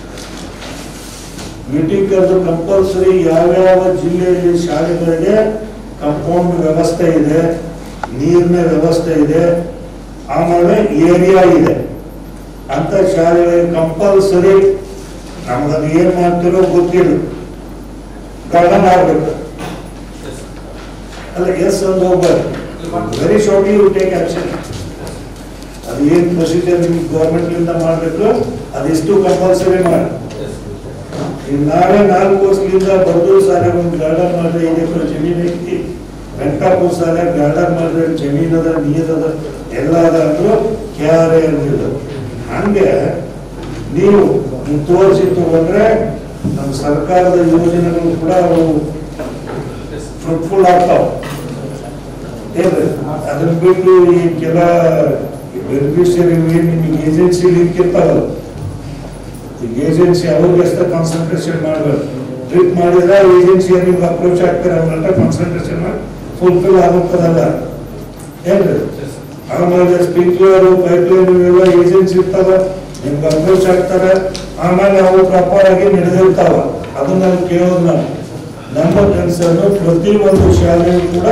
ಮೀಟಿಂಗ್ ಕರೆದು ಕಂಪಲ್ಸರಿ ಯಾವ್ಯಾವ ಜಿಲ್ಲೆಯಲ್ಲಿ ಶಾಲೆಗಳಿಗೆ ಕಂಪೌಂಡ್ ವ್ಯವಸ್ಥೆ ಇದೆ ನೀರಿನ ವ್ಯವಸ್ಥೆ ಇದೆ ಆಮೇಲೆ ಏರಿಯಾ ಇದೆ ಅಂತ ಶಾಲೆಗಳಿಗೆ ಕಂಪಲ್ಸರಿ ನಮಗದು ಏನ್ ಮಾಡ್ತಿರೋ ಗೊತ್ತಿಲ್ಲ ಗಾರ್ಡನ್ ಆಗ್ಬೇಕು ಎಸ್ ಅಲ್ಲ ಎಸ್ ಅಂದ್ ಹೋಗ್ಬಾರ್ದು very shortly you take action ಅದು ಏನು ಪ್ರೊಸೀಜರ್ ನಿಮ್ಗೆ ಗೌರ್ಮೆಂಟ್ಲಿಂದ ಮಾಡಬೇಕು ಅದಿಷ್ಟು ಕಂಪಲ್ಸರಿ ಮಾಡಿ ಈಗ ನಾವೇ ನಾಲ್ಕು ವರ್ಷದಿಂದ ಬದ್ದೂರು ಸಾಲ ಒಂದು ಗಾರ್ಡನ್ ಮಾಡಿದ್ರೆ ಐದು ಎಕರೆ ಜಮೀನು ಐತಿ ವೆಂಕಟಾಪುರ ಸಾಲ ಗಾರ್ಡನ್ ಮಾಡಿದ್ರೆ ಜಮೀನ್ ಅದ ನೀರ್ ಅದ ಎಲ್ಲ ಅದ ಅಂದ್ರು ಕೆ ಆರ್ ಎ ಅಂದಿಲ್ಲ ಹಂಗೆ ನೀವು ಮುತುವರ್ಜಿ ತಗೊಂಡ್ರೆ ನಮ್ಮ ಸರ್ಕಾರದ ಯೋಜನೆಗಳು ಕೂಡ ಅವು ಫ್ರೂಟ್ಫುಲ್ ಆಗ್ತಾವ ಏನ್ರಿ ಅದನ್ನ ಬಿಟ್ಟು ಈ ಕೆಲ ಬೆನಿಫಿಷಿಯರಿ ಏನು ನಿಮಗೆ ಏಜೆನ್ಸಿ ಲಿಂಕ್ ಇರ್ತಾವಲ್ಲ ಈಗ ಏಜೆನ್ಸಿ ಅವ್ರಿಗೆ ಎಷ್ಟು ಕಾನ್ಸಂಟ್ರೇಷನ್ ಮಾಡಬೇಕು ಟ್ರೀಟ್ ಮಾಡಿದ್ರೆ ಏಜೆನ್ಸಿ ನಿಮ್ಗೆ ಅಪ್ರೋಚ್ ಆಗ್ತಾರೆ ಅವ್ರನ್ನ ಕಾನ್ಸಂಟ್ರೇಷನ್ ಮಾಡಿ ಫುಲ್ಫಿಲ್ ಆಗುತ್ತದಲ್ಲ ಏನ್ರಿ ಆಮೇಲೆ ಸ್ಪ್ರಿಂಕ್ಲರ್ ಪೈಪ್ ಲೈನ್ ಇವೆಲ್ಲ ಏಜೆನ್ಸಿ ಇರ್ತಾವ ನಿಮ್ಗೆ ಅಪ್ರೋಚ್ ಆಗ್ತಾರೆ ಆಮೇಲೆ ಅವು ಪ್ರಾಪರ್ ಆಗಿ ನಡೆದಿರ್ತಾವ ಅದನ್ನ ನಾವು ಕೇಳೋದು ನಾವು ನಮ್ಮ ಕನ್ಸರ್ನು ಪ್ರತಿ ಒಂದು ಶಾಲೆಯೂ ಕೂಡ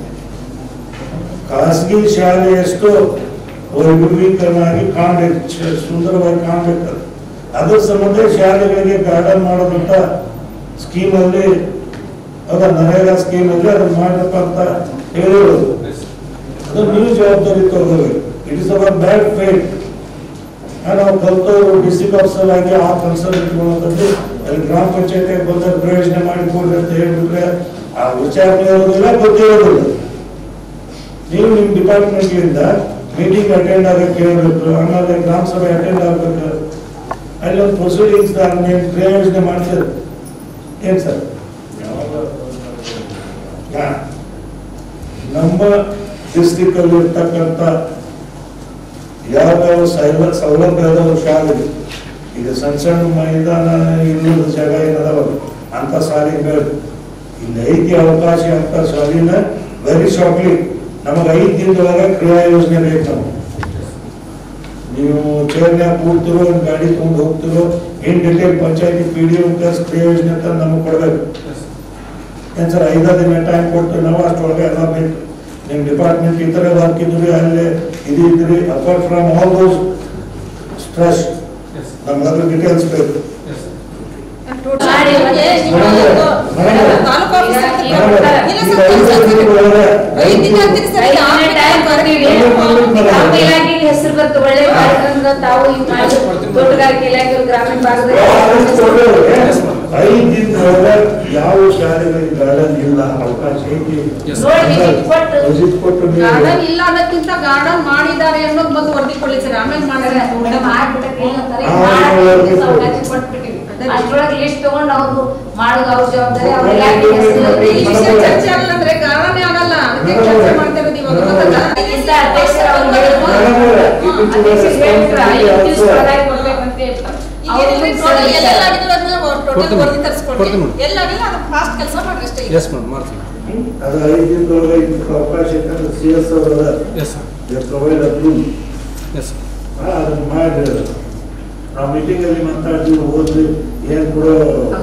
ಖಾಸಗಿ ಶಾಲೆಯಷ್ಟು ವೈಭವೀಕರಣ ಆಗಿ ಕಾಣಬೇಕು ಚ- ಸುಂದರವಾಗಿ ಕಾಣಬೇಕು ಅದ್ರ ಸಂಬಂಧ ಶಾಲೆಗಳಿಗೆ ಗಾರ್ಡನ್ ಮಾಡೋದಂತ ಸ್ಕೀಮಲ್ಲಿ ಅದ ನರೇಗಾ ಸ್ಕೀಮಲ್ಲಿ ಅದನ್ನ ಮಾಡಪ್ಪ ಅಂತ ಹೇಳಿರೋದು ಅದು ನೀವು ಜವಾಬ್ದಾರಿ ತಗೋಬೇಕು it is our bad fate ನಾವು ಕಲ್ತವರು ಡಿಸ್ಟ್ರಿಕ್ಟ್ ಆಫೀಸರ್ ಆಗಿ ಆ ಕನ್ಸರ್ನ್ ಇಟ್ಕೊಳ್ಳೋದಂದ್ರೆ ಅಲ್ಲಿ ಗ್ರಾಮ ಪಂಚಾಯತ್ ಬಂದಾಗ ಪ್ರಯೋಜನ ಮಾಡಿಕೊಡ್ರಿ ಅಂತ ಹೇಳ್ಬಿಟ್ರೆ ಆ ವಿಚಾರಣೆ ಇರೋದಿಲ್ಲ ಗೊತ್ತಿರೋದಿಲ್ಲ ನೀವು ನಿಮ್ಮ ಡಿಪಾರ್ಟ್ಮೆಂಟ್ಲಿಂದ ಮೀಟಿಂಗ್ ಅಟೆಂಡ್ ಆಗಕ್ಕೆ ಹೇಳ್ಬೇಕು ಆಮೇಲೆ ಗ್ರಾಮ ಸಭೆ ಅಟೆಂಡ್ ಆಗ್ಬೇಕು ಅಲ್ಲಿ ಒಂದು ಪ್ರೊಸೀಡಿಂಗ್ಸ್ ನೀವು ಪ್ರಯೋಜನ ಮಾಡ್ತೀರಿ ಏನ್ ಸರ್ ಹಾ. ನಮ್ಮ ಡಿಸ್ಟಿಕ್ ಅಲ್ಲಿ ಇರ್ತಕ್ಕಂಥ ಯಾವ್ಯಾವ ಸೈಲ ಸೌಲಭ್ಯ ಅದಾವ ಶಾಲೆ ಈಗ ಸಣ್ಣ ಸಣ್ಣ ಮೈದಾನ ಇಲ್ಲದ ಜಾಗ ಏನದಾವಲ್ಲ ಅಂತ ಶಾಲೆಗೆ ಬೇಕು ಇಲ್ಲಿ ಐತಿ ಅವಕಾಶ ಅಂತ ಶಾಲಿನ ವೆರಿ ಶಾರ್ಟ್ಲಿ ನಮಗೆ ಐದು ದಿನದೊಳಗೆ ಕ್ರಿಯಾ ಯೋಜನೆ ಬೇಕು ನಮಗೆ ನೀವು ಚೇರ್ನ್ಯಾಗ ಕೂಡ್ತಿರೋ ಒಂದು ಗಾಡಿ ತಗೊಂಡು ಹೋಗ್ತಿರೋ ಇನ್ ಡಿಟೇಲ್ ಪಂಚಾಯತಿ ಪಿ ಡಿ ಪ್ಲಸ್ ಕ್ರಿಯಾ ಯೋಜನೆ ಅಂತ ನಮಗೆ ಕೊಡ್ಬೇಕು ಏನ್ ಸರ್ ಐದಾರು ದಿನ ಟೈಮ್ ಕೊಟ್ಟು ನಾವು ಅಷ್ಟೊಳಗೆ ಎಲ್ಲ ಬೇಕು ನಿಮ್ಮ ಡಿಪಾರ್ಟ್ಮೆಂಟ್ ಈ ಥರ ವರ್ಕ್ ಇದ್ರಿ ಅಲ್ಲಿ ಇದು ಇದ್ರಿ apart from all those stress ನಮ್ಗೆ ಅದ್ರ ಡೀಟೇಲ್ಸ್ ಬೇಕು ಮಾಡಿ ಮತ್ತೆ ತಾಲೂಕು ಆಫೀಸ್ ಈಗ ಇಲ್ಲ ಈಗ ಸರ್, ಐದು ಸರ್, ದಿನ ಒಳಗೆ ಐದು ದಿನ ಅಂತೀರಿ ಸರ್, ಐದು ಯಾವ ದಿನ ಟೈಮ್ ಕೊಡ್ತೀವಿ ನಮ್ಮ ಇಲಾಖೆಗೆ ಹೆಸರು ಬರ್ತು ಒಳ್ಳೆ ಕಾರ್ಯಕ್ರಮದ ತಾವು ಈ ಮಾಡಿ ತೋಟಗಾರಿಕೆ ಇಲಾಖೆ ಗ್ರಾಮೀಣ ಭಾಗದಲ್ಲಿ ಐದು ದಿನದೊಳಗೆ ಯಾವ ಶಾಲೆಗಳಿಗೆ ಗಾರ್ಡನ್ ಇಲ್ಲ ಅವಕಾಶ ಐತಿ ನೋಡಿ visit ಕೊಟ್ಟು ವಿಸಿಟ್ ಕೊಟ್ಟು ನೀವು ಗಾರ್ಡನ್ ಇಲ್ಲ ಅನ್ನೋದಕ್ಕಿಂತ ಗಾರ್ಡನ್ ಮಾಡಿದ್ದಾರೆ ಅನ್ನೋದು ಬಂದು ವರದಿ ಕೊಡ್ಲಿ ಸರ್ ಆಮೇಲೆ ಮಾಡಿದ್ರೆ ಅಷ್ಟ್ರೊಳಗೆ ಲಿಸ್ಟ್ ತಗೊಂಡು ಅವ್ರು ಮಾಡೋದು ಅವ್ರ ಜವಾಬ್ದಾರಿ ಅವ್ರ ಇಲಾಖೆ ಹೆಸರು ಈ ವಿಷಯ ಚರ್ಚೆ ಆಗಲ್ಲ ಅಂದ್ರೆ ಗಾರ್ಡನ್ ಆಗಲ್ಲ ಅದಕ್ಕೆ ಚರ್ಚೆ ಮಾಡ್ತಾ ಇರೋದು ಇವಾಗ ಗೊತ್ತಲ್ಲ? ಇಂಥ ಅಧ್ಯಕ್ಷರು ಅವ್ರು ಹೇಳಿದ್ರು. ಅಧ್ಯಕ್ಷರು ಹೇಳ್ಬಿಟ್ರು, ಐದು ದಿವ್ಸ ಒಳಗಾಗಿ ಕೊಡ್ಬೇಕಂತ ಹೇಳ್ಬಿಟ್ಟು. ಈಗ ಅವ್ರು ಏನಿದೆ fix ಟೋಟಲ್ ಆಗಿದ್ದಾರೆ. ಎಲ್ಲೆಲ್ಲ ಆಗಿದ್ರು ಅದನ್ನ ಟೋಟಲ್ ಕೊಡ್ತೀನಿ. ವರದಿ ತರಿಸ್ಕೊಡ್ಲಿ ಕೊಡ್ತೀನಿ. ಎಲ್ಲಾಗಿಲ್ಲ ಅದು ಫಾಸ್ಟ್ ಕೆಲಸ ಮಾಡ್ರಿ ಅಷ್ಟೇ ಈಗ. ಎಸ್ ಮೇಡಮ್ ಮಾಡ್ತೀನಿ ಅದು ಐದು ದಿನದೊಳಗೆ ಇದಕ್ಕೆ ಅವಕಾಶ ಇತ್ತಂದ್ರೆ ಸಿ ಎಸ್ ಅವರ yes sir provide approve yes ಅದನ್ನ ಮಾಡಿ ನಾವು ಮೀಟಿಂಗ್ ಅಲ್ಲಿ ಮಾತಾಡ್ತೀವಿ ಓದ್ರಿ ಏನ್ ಕೊಡೋ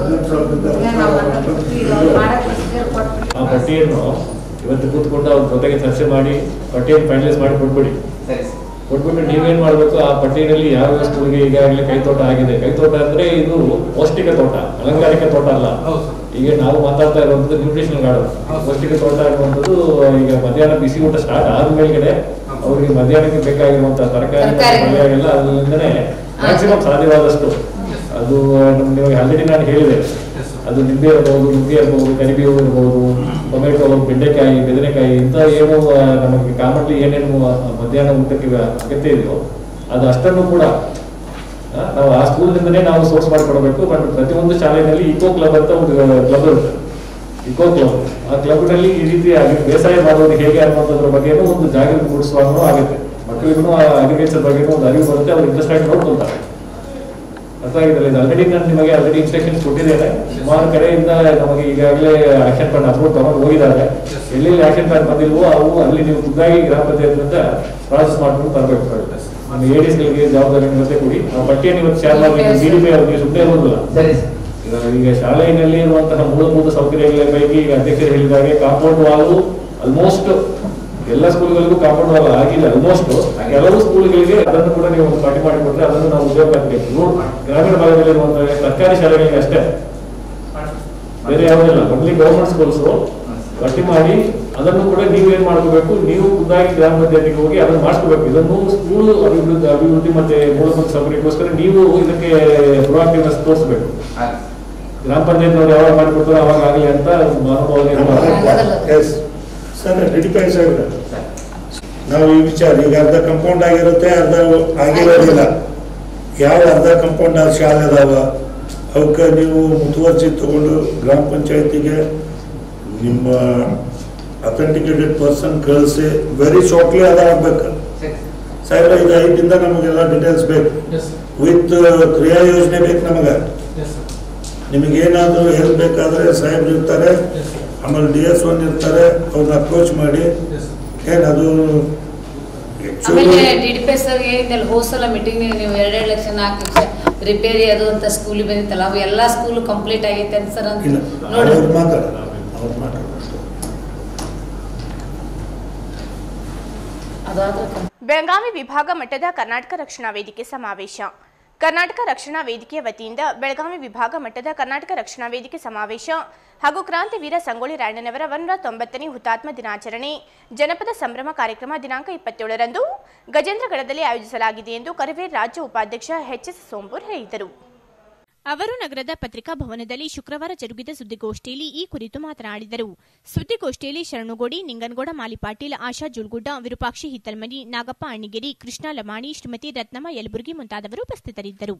ಈಗ ನಾವು ಈಗ ಅವ್ರು ಮಾಡಕ್ procedure ಕೊಟ್ಬಿಟ್ಟು. ಆ ಪಟ್ಟಿಯನ್ನು ಇವತ್ತು ಕೂತ್ಕೊಂಡು ಅವ್ರ ಜೊತೆಗೆ ಚರ್ಚೆ ಮಾಡಿ ಪಟ್ಟಿಯನ್ನು ಫೈನಲೈಸ್ ಮಾಡಿ ಕೊಟ್ಬಿಡಿ ಕೊಟ್ಬಿಟ್ಟು ನೀವೇನ್ ಮಾಡ್ಬೇಕು ಆ ಪಟ್ಟಿಯಲ್ಲಿ ಯಾವ ಸ್ಕೂಲ್ಗೆ ಈಗಾಗಲೇ ಕೈತೋಟ ಆಗಿದೆ ಕೈತೋಟ ಅಂದ್ರೆ ಇದು ಪೌಷ್ಟಿಕ ತೋಟ ಅಲಂಕಾರಿಕ ತೋಟ ಅಲ್ಲ ಹೌದು ಸರ್. ಈಗ ನಾವು ಮಾತಾಡ್ತಾ ಇರುವಂತದ್ದು ನ್ಯೂಟ್ರಿಷನಲ್ ಗಾರ್ಡನ್ ಪೌಷ್ಟಿಕ ತೋಟ ಅನ್ನುವಂಥದ್ದು ಈಗ ಮಧ್ಯಾಹ್ನ ಬಿಸಿ ಊಟ ಸ್ಟಾರ್ಟ್ ಆದ ಮೇಲ್ಗಡೆ ಅವ್ರಿಗೆ ಮಧ್ಯಾಹ್ನಕ್ಕೆ ಬೇಕಾಗಿರುವಂತಹ ತರಕಾರಿ ತರಕಾರಿ. ಪಲ್ಯ ಎಲ್ಲ ಅದರಿಂದನೇ ಮ್ಯಾಕ್ಸಿಮಮ್ ಸಾಧ್ಯವಾದಷ್ಟು ಅದು ನಮ್- ನಿಮಗೆ ಆಲ್ರೆಡಿ ನಾನು ಹೇಳಿದೆ ಅದು ನಿಂಬೆ ಇರಬಹುದು ನುಗ್ಗೆ ಇರಬಹುದು ಕರಿಬೇವು ಇರಬಹುದು ಟೊಮೆಟೊ ಬೆಂಡೆಕಾಯಿ ಬೆದನೆಕಾಯಿ ಇಂಥ ಏನು ಆ, ನಮಗೆ ಕಾಮನ್ಲಿ ಏನೇನು ಆ, ಮಧ್ಯಾಹ್ನ ಊಟಕ್ಕೆ ಅಗತ್ಯ ಇದೆಯೋ ಅದು ಅಷ್ಟನ್ನು ಕೂಡ ಆ, ನಾವು ಆ ಸ್ಕೂಲ್ನಿಂದನೇ ನಾವು ಸೋರ್ಸ್ ಮಾಡಿಕೊಡಬೇಕು ಬಟ್ ಪ್ರತಿಯೊಂದು ಶಾಲೆಯಲ್ಲಿ ಇಕೋ ಕ್ಲಬ್ ಅಂತ ಒಂದು ಕ್ಲಬ್ ಇರುತ್ತೆ ಇಕೋ ಕ್ಲಬ್ ಆ ಕ್ಲಬ್ನಲ್ಲಿ ಈ ರೀತಿ ಅಗಿ- ಬೇಸಾಯ ಮಾಡೋದು ಹೇಗೆ ಅನ್ನೋದ್ರ ಬಗ್ಗೆನೂ ಒಂದು ಜಾಗೃತಿ ಮೂಡಿಸುವಾಗೂ ಆಗುತ್ತೆ ಮಕ್ಕಳಿಗೂ ಅಗ್ರಿಕಲ್ಚರ್ ಬಗ್ಗೆನೂ ಒಂದು ಅರಿವು ಬರುತ್ತೆ ಅವ್ರು ಇಂಟ್ರೆಸ್ಟ್ ಆಗಿ ನೋಡ್ಕೊಳ್ತಾರೆ ಅರ್ಥ ಆಗಿದ್ದಲ್ಲ ಇದು ಆಲ್ರೆಡಿ ನಾನು ನಿಮಗೆ ಆಲ್ರೆಡಿ ಇನ್ಸ್ಟ್ರಕ್ಷನ್ಸ್ ಕೊಟ್ಟಿದ್ದೇನೆ ಸುಮಾರು ಕಡೆಯಿಂದ ನಮಗೆ ಈಗಾಗಲೇ ಆಕ್ಷನ್ ಪ್ಲಾನ್ ಅಪ್ರೂವ್ ತಗೊಂಡು ಹೋಗಿದ್ದಾರೆ ಎಲ್ಲೆಲ್ಲಿ ಆಕ್ಷನ್ ಪ್ಲಾನ್ ಬಂದಿಲ್ವೋ ಅವು ಅಲ್ಲಿ ನೀವು ಖುದ್ದಾಗಿ ಗ್ರಾಮ ಪಂಚಾಯತ್ನಿಂದ ಪ್ರಾಸೆಸ್ ಮಾಡ್ಕೊಂಡು ತರಬೇಕು ನಮ್ಮ ಏಡಿಸ್ಗಳಿಗೆ ಜವಾಬ್ದಾರಿ ಜೊತೆ ಕೊಡಿ ಆ ಪಟ್ಟಿಯನ್ನು ಇವತ್ತು ಶೇರ್ ಮಾಡಿ ಡಿ ಡಿ ಪಿ ಅವ್ರಿಗೆ ಸುಮ್ಮನೆ ಇರೋದಿಲ್ಲ ಈಗ ಈಗ ಶಾಲೆಯಲ್ಲಿ ಇರುವಂತಹ ಮೂಲಭೂತ ಸೌಕರ್ಯಗಳ ಪೈಕಿ ಈಗ ಅಧ್ಯಕ್ಷರು ಹೇಳಿದಾಗೆ ಕಾಂಪೌಂಡ್ ವಾಲು ಆಲ್ಮೋಸ್ಟ್ ಎಲ್ಲ ಸ್ಕೂಲ್ಗಳಿಗೂ ಕಾಂಪೌಂಡ್ ವಾಲ್ ಆಗಿಲ್ಲ ಆಲ್ಮೋಸ್ಟ್ ಕೆಲವು ಸ್ಕೂಲ್ಗಳಿಗೆ ಅದನ್ನು ಕೂಡ ನೀವು ಒಂದು ಪಟ್ಟಿ ಮಾಡಿಕೊಟ್ರೆ ಅದನ್ನು ನಾವು ಉಪಯೋಗ ಆಗ್ಬೇಕು ಗ್ರಾಮೀಣ ಭಾಗದಲ್ಲಿರುವಂತಹ ಸರ್ಕಾರಿ ಶಾಲೆಗಳಿಗೆ ಅಷ್ಟೇ ಬೇರೆ ಯಾವುದಿಲ್ಲ ಓನ್ಲಿ ಗೌರ್ಮೆಂಟ್ ಸ್ಕೂಲ್ಸ್ ಪಟ್ಟಿ ಮಾಡಿ ಅದನ್ನು ಕೂಡ ನೀವೇನ್ ಮಾಡ್ಕೋಬೇಕು ನೀವು ಖುದ್ದಾಗಿ ಗ್ರಾಮ ಪಂಚಾಯತಿಗೆ ಹೋಗಿ ಅದನ್ನು ಮಾಡ್ಕೋಬೇಕು ಇದನ್ನು ಸ್ಕೂಲ್ ಅಭಿವೃದ್ಧಿ ಅಭಿವೃದ್ಧಿ ಮತ್ತೆ ಮೂಲಭೂತ ಸೌಕರ್ಯಕ್ಕೋಸ್ಕರ ನೀವು ಇದಕ್ಕೆ ಪ್ರೊಆಕ್ಟಿವ್ನೆಸ್ ತೋರಿಸ್ಬೇಕು ಗ್ರಾಮ ಪಂಚಾಯತ್ನವ್ರು ಯಾವಾಗ ಮಾಡಿಕೊಡ್ತಾರೋ ಅವಾಗ ಆಗಲಿ ಅಂತ ಅನುಭವ ಎಸ್ ಸರ್ ಡಿಡಿಕಾಯ್ ಸಾಹೇಬ್ರೆ ನಾವು ಈ ವಿಚಾರ ಈಗ ಅರ್ಧ ಕಂಪೌಂಡ್ ಆಗಿರುತ್ತೆ ಅರ್ಧ ಆಗಿರೋದಿಲ್ಲ ಯಾವ ಅರ್ಧ ಕಂಪೌಂಡ್ ಶಾಲೆ ಅದಾವ ಅವಕ್ಕೆ ನೀವು ಮುತುವರ್ಜಿ ತಗೊಂಡು ಗ್ರಾಮ ಪಂಚಾಯತಿಗೆ ನಿಮ್ಮ ಅಥೆಂಟಿಕೇಟೆಡ್ ಪರ್ಸನ್ ಕಳಿಸಿ ವೆರಿ ಶಾರ್ಟ್ಲಿ ಅದಾಗಬೇಕು ಸಾಹೇಬ್ರ ಇದು ಐದಿಂದ ನಮಗೆಲ್ಲ ಡೀಟೇಲ್ಸ್ ಬೇಕು ವಿತ್ ಕ್ರಿಯಾ ಯೋಜನೆ ಬೇಕು ನಮಗೆ ನಿಮಗೇನಾದರೂ ಹೆಲ್ಪ್ ಬೇಕಾದ್ರೆ ಸಾಹೇಬ್ರು ಇರ್ತಾರೆ ಆಮೇಲೆ ಡಿ ಎಸ್ ಒನ್ ಇರ್ತಾರೆ ಅವ್ರನ್ನ ಅಪ್ರೋಚ್ ಮಾಡಿ ಏನದು ಆಮೇಲೆ actually D D P S ಅವ್ರಿಗೆ ಹೇಳಿದ್ದಲ್ಲ ಹೋದ ಸಲ ಮೀಟಿಂಗ್ ನೀವು ಎರಡೆರಡು ಲಕ್ಷ ನಾಲ್ಕು ಲಕ್ಷ ರಿಪೇರಿ ಅದು ಅಂತ ಸ್ಕೂಲಿಗೆ ಬಂದಿತ್ತಲ್ಲ ಅವು ಎಲ್ಲ ಸ್ಕೂಲ್ ಕಂಪ್ಲೀಟ್ ಆಗೈತೆ ಅಂತ ಸರ್ ಅಂತ ಇಲ್ಲ ನೋಡಿ ಅವ್ರು ಮಾತಾಡೋಣ ಅವ್ರು ಮಾತಾಡೋಣ ಅದಾದ್ರೆ ಕಂ- ಬೆಳಗಾವಿ ವಿಭಾಗ ಮಟ್ಟದ ಕರ್ನಾಟಕ ರಕ್ಷಣಾ ವೇದಿಕೆ ಸಮಾವೇಶ ಕರ್ನಾಟಕ ರಕ್ಷಣಾ ವೇದಿಕೆಯ ವತಿಯಿಂದ ಬೆಳಗಾವಿ ವಿಭಾಗ ಮಟ್ಟದ ಕರ್ನಾಟಕ ರಕ್ಷಣಾ ವೇದಿಕೆ ಸಮಾವೇಶ ಹಾಗೂ ಕ್ರಾಂತಿವೀರ ಸಂಗೊಳ್ಳಿ ರಾಯಣ್ಣನವರ ಒನ್ನೂರ ತೊಂಬತ್ತನೇ ಹುತಾತ್ಮ ದಿನಾಚರಣೆ ಜನಪದ ಸಂಭ್ರಮ ಕಾರ್ಯಕ್ರಮ ದಿನಾಂಕ ಇಪ್ಪತ್ತೇಳರಂದು ಗಜೇಂದ್ರಗಢದಲ್ಲಿ ಆಯೋಜಿಸಲಾಗಿದೆ ಎಂದು ಕರವೇ ರಾಜ್ಯ ಉಪಾಧ್ಯಕ್ಷ ಎಚ್ ಎಸ್ ಸೋಂಪೂರ್ ಹೇಳಿದರು ಅವರು ನಗರದ ಪತ್ರಿಕಾ ಭವನದಲ್ಲಿ ಶುಕ್ರವಾರ ಜರುಗಿದ ಸುದ್ದಿಗೋಷ್ಠಿಯಲ್ಲಿ ಈ ಕುರಿತು ಮಾತನಾಡಿದರು ಸುದ್ದಿಗೋಷ್ಠಿಯಲ್ಲಿ ಶರಣುಗೋಡಿ ನಿಂಗನಗೌಡ ಮಾಲಿಪಾಟೀಲ್ ಆಶಾ ಜುಲ್ಗುಡ್ಡ ವಿರೂಪಾಕ್ಷಿ ಹಿತ್ತಲ್ಮನಿ ನಾಗಪ್ಪ ಅಣ್ಣಿಗೇರಿ ಕೃಷ್ಣ ಲಮಾಣಿ ಶ್ರೀಮತಿ ರತ್ನಮ್ಮ ಯಲಬುರ್ಗಿ ಮುಂತಾದವರು ಉಪಸ್ಥಿತರಿದ್ದರು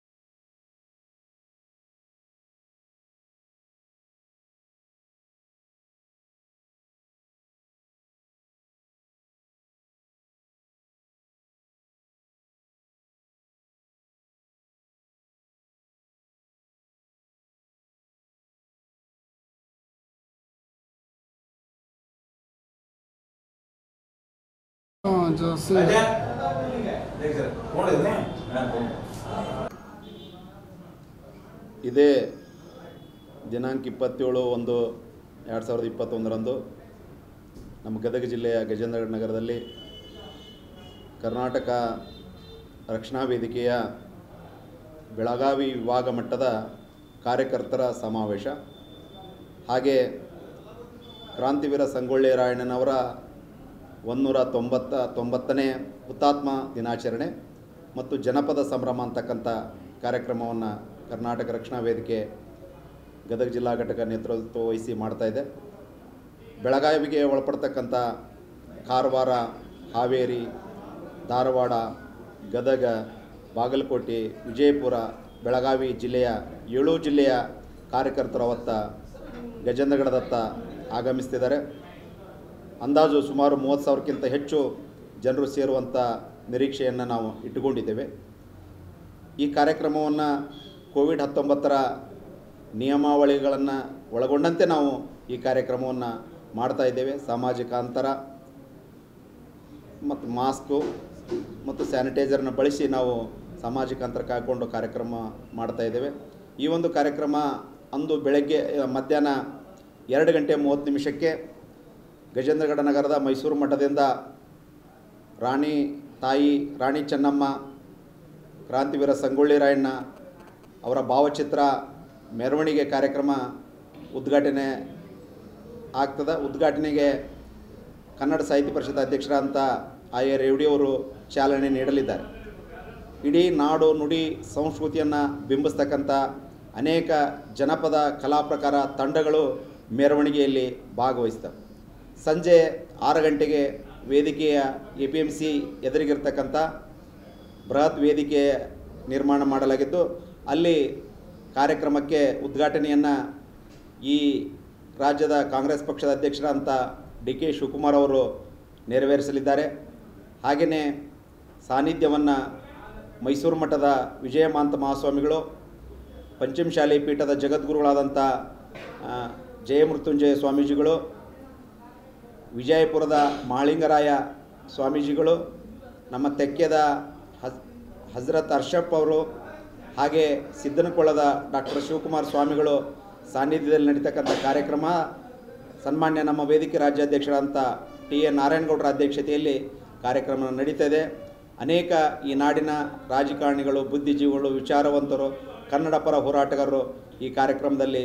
ಇದೇ ದಿನಾಂಕ ಇಪ್ಪತ್ತೇಳು ಒಂದು ಎರಡು ಸಾವಿರದ ಇಪ್ಪತ್ತೊಂದರಂದು ನಮ್ಮ ಗದಗ ಜಿಲ್ಲೆಯ ಗಜೇಂದ್ರಗಢ ನಗರದಲ್ಲಿ ಕರ್ನಾಟಕ ರಕ್ಷಣಾ ವೇದಿಕೆಯ ಬೆಳಗಾವಿ ವಿಭಾಗ ಮಟ್ಟದ ಕಾರ್ಯಕರ್ತರ ಸಮಾವೇಶ ಹಾಗೆ ಕ್ರಾಂತಿವೀರ ಸಂಗೊಳ್ಳಿ ರಾಯಣ್ಣನವರ ಒಂದೂರ ತೊಂಬತ್ತ ತೊಂಬತ್ತನೇ ಹುತಾತ್ಮ ದಿನಾಚರಣೆ ಮತ್ತು ಜನಪದ ಸಂಭ್ರಮ ಅಂತಕ್ಕಂಥ ಕಾರ್ಯಕ್ರಮವನ್ನು ಕರ್ನಾಟಕ ರಕ್ಷಣಾ ವೇದಿಕೆ ಗದಗ ಜಿಲ್ಲಾ ಘಟಕ ನೇತೃತ್ವ ವಹಿಸಿ ಮಾಡ್ತಾಯಿದೆ ಬೆಳಗಾವಿಗೆ ಒಳಪಡ್ತಕ್ಕಂಥ ಕಾರವಾರ ಹಾವೇರಿ ಧಾರವಾಡ ಗದಗ ಬಾಗಲಕೋಟೆ ವಿಜಯಪುರ ಬೆಳಗಾವಿ ಜಿಲ್ಲೆಯ ಏಳು ಜಿಲ್ಲೆಯ ಕಾರ್ಯಕರ್ತರು ಅವತ್ತ ಗಜೇಂದ್ರಗಢದತ್ತ ಆಗಮಿಸ್ತಿದ್ದಾರೆ ಅಂದಾಜು ಸುಮಾರು ಮೂವತ್ತು ಸಾವಿರಕ್ಕಿಂತ ಹೆಚ್ಚು ಜನರು ಸೇರುವಂಥ ನಿರೀಕ್ಷೆಯನ್ನು ನಾವು ಇಟ್ಟುಕೊಂಡಿದ್ದೇವೆ ಈ ಕಾರ್ಯಕ್ರಮವನ್ನು ಕೋವಿಡ್ ಹತ್ತೊಂಬತ್ತರ ನಿಯಮಾವಳಿಗಳನ್ನು ಒಳಗೊಂಡಂತೆ ನಾವು ಈ ಕಾರ್ಯಕ್ರಮವನ್ನು ಮಾಡ್ತಾ ಇದ್ದೇವೆ ಸಾಮಾಜಿಕ ಅಂತರ ಮತ್ತು ಮಾಸ್ಕು ಮತ್ತು ಸ್ಯಾನಿಟೈಸರ್ನ ಬಳಸಿ ನಾವು ಸಾಮಾಜಿಕ ಅಂತರ ಕಾಯ್ಕೊಂಡು ಕಾರ್ಯಕ್ರಮ ಮಾಡ್ತಾ ಇದ್ದೇವೆ ಈ ಒಂದು ಕಾರ್ಯಕ್ರಮ ಅಂದು ಬೆಳಗ್ಗೆ ಆ, ಮಧ್ಯಾಹ್ನ ಎರಡು ಗಂಟೆ ಮೂವತ್ತು ನಿಮಿಷಕ್ಕೆ ಗಜೇಂದ್ರಗಢ ನಗರದ ಮೈಸೂರು ಮಠದಿಂದ ರಾಣಿ ತಾಯಿ ರಾಣಿ ಚೆನ್ನಮ್ಮ ಕ್ರಾಂತಿವೀರ ಸಂಗೊಳ್ಳಿ ರಾಯಣ್ಣ ಅವರ ಭಾವಚಿತ್ರ ಮೆರವಣಿಗೆ ಕಾರ್ಯಕ್ರಮ ಉದ್ಘಾಟನೆ ಆಗ್ತದೆ ಉದ್ಘಾಟನೆಗೆ ಕನ್ನಡ ಸಾಹಿತ್ಯ ಪರಿಷತ್ ಅಧ್ಯಕ್ಷರಾದಂಥ ಐ ಎ ರೇವಡಿಯವರು ಚಾಲನೆ ನೀಡಲಿದ್ದಾರೆ ಇಡೀ ನಾಡು ನುಡಿ ಸಂಸ್ಕೃತಿಯನ್ನು ಬಿಂಬಿಸ್ತಕ್ಕಂಥ ಅನೇಕ ಜನಪದ ಕಲಾ ಪ್ರಕಾರ ತಂಡಗಳು ಮೆರವಣಿಗೆಯಲ್ಲಿ ಭಾಗವಹಿಸ್ತವೆ ಸಂಜೆ ಆರು ಗಂಟೆಗೆ ವೇದಿಕೆಯ ಎ ಪಿ ಎಮ್ ಸಿ ಎದುರಿಗಿರ್ತಕ್ಕಂಥ ಬೃಹತ್ ವೇದಿಕೆ ನಿರ್ಮಾಣ ಮಾಡಲಾಗಿದ್ದು ಅಲ್ಲಿ ಕಾರ್ಯಕ್ರಮಕ್ಕೆ ಉದ್ಘಾಟನೆಯನ್ನು ಈ ರಾಜ್ಯದ ಕಾಂಗ್ರೆಸ್ ಪಕ್ಷದ ಅಧ್ಯಕ್ಷರಾದಂಥ ಡಿ ಕೆ ಶಿವಕುಮಾರ್ ಅವರು ನೆರವೇರಿಸಲಿದ್ದಾರೆ ಹಾಗೆಯೇ ಸಾನ್ನಿಧ್ಯವನ್ನು ಮೈಸೂರು ಮಠದ ವಿಜಯಮಾಂತ ಮಹಾಸ್ವಾಮಿಗಳು ಪಂಚಮಶಾಲಿ ಪೀಠದ ಜಗದ್ಗುರುಗಳಾದಂಥ ಆ, ಜಯಮೃತ್ಯುಂಜಯ ಸ್ವಾಮೀಜಿಗಳು ವಿಜಯಪುರದ ಮಾಳಿಂಗರಾಯ ಸ್ವಾಮೀಜಿಗಳು ನಮ್ಮ ತೆಕ್ಕೆದ ಹಜ್ ಹಜರತ್ ಅರ್ಷಪ್ ಅವರು ಹಾಗೆ ಸಿದ್ದನಕೊಳ್ಳದ ಡಾಕ್ಟರ್ ಶಿವಕುಮಾರ್ ಸ್ವಾಮಿಗಳು ಸಾನ್ನಿಧ್ಯದಲ್ಲಿ ನಡೀತಕ್ಕಂಥ ಕಾರ್ಯಕ್ರಮ ಸನ್ಮಾನ್ಯ ನಮ್ಮ ವೇದಿಕೆ ರಾಜ್ಯಾಧ್ಯಕ್ಷರಾದಂಥ ಟಿ ಎನ್ ನಾರಾಯಣಗೌಡರ ಅಧ್ಯಕ್ಷತೆಯಲ್ಲಿ ಕಾರ್ಯಕ್ರಮ ನಡೀತದೆ ಅನೇಕ ಈ ನಾಡಿನ ರಾಜಕಾರಣಿಗಳು ಬುದ್ಧಿಜೀವಿಗಳು ವಿಚಾರವಂತರು ಕನ್ನಡ ಪರ ಹೋರಾಟಗಾರರು ಈ ಕಾರ್ಯಕ್ರಮದಲ್ಲಿ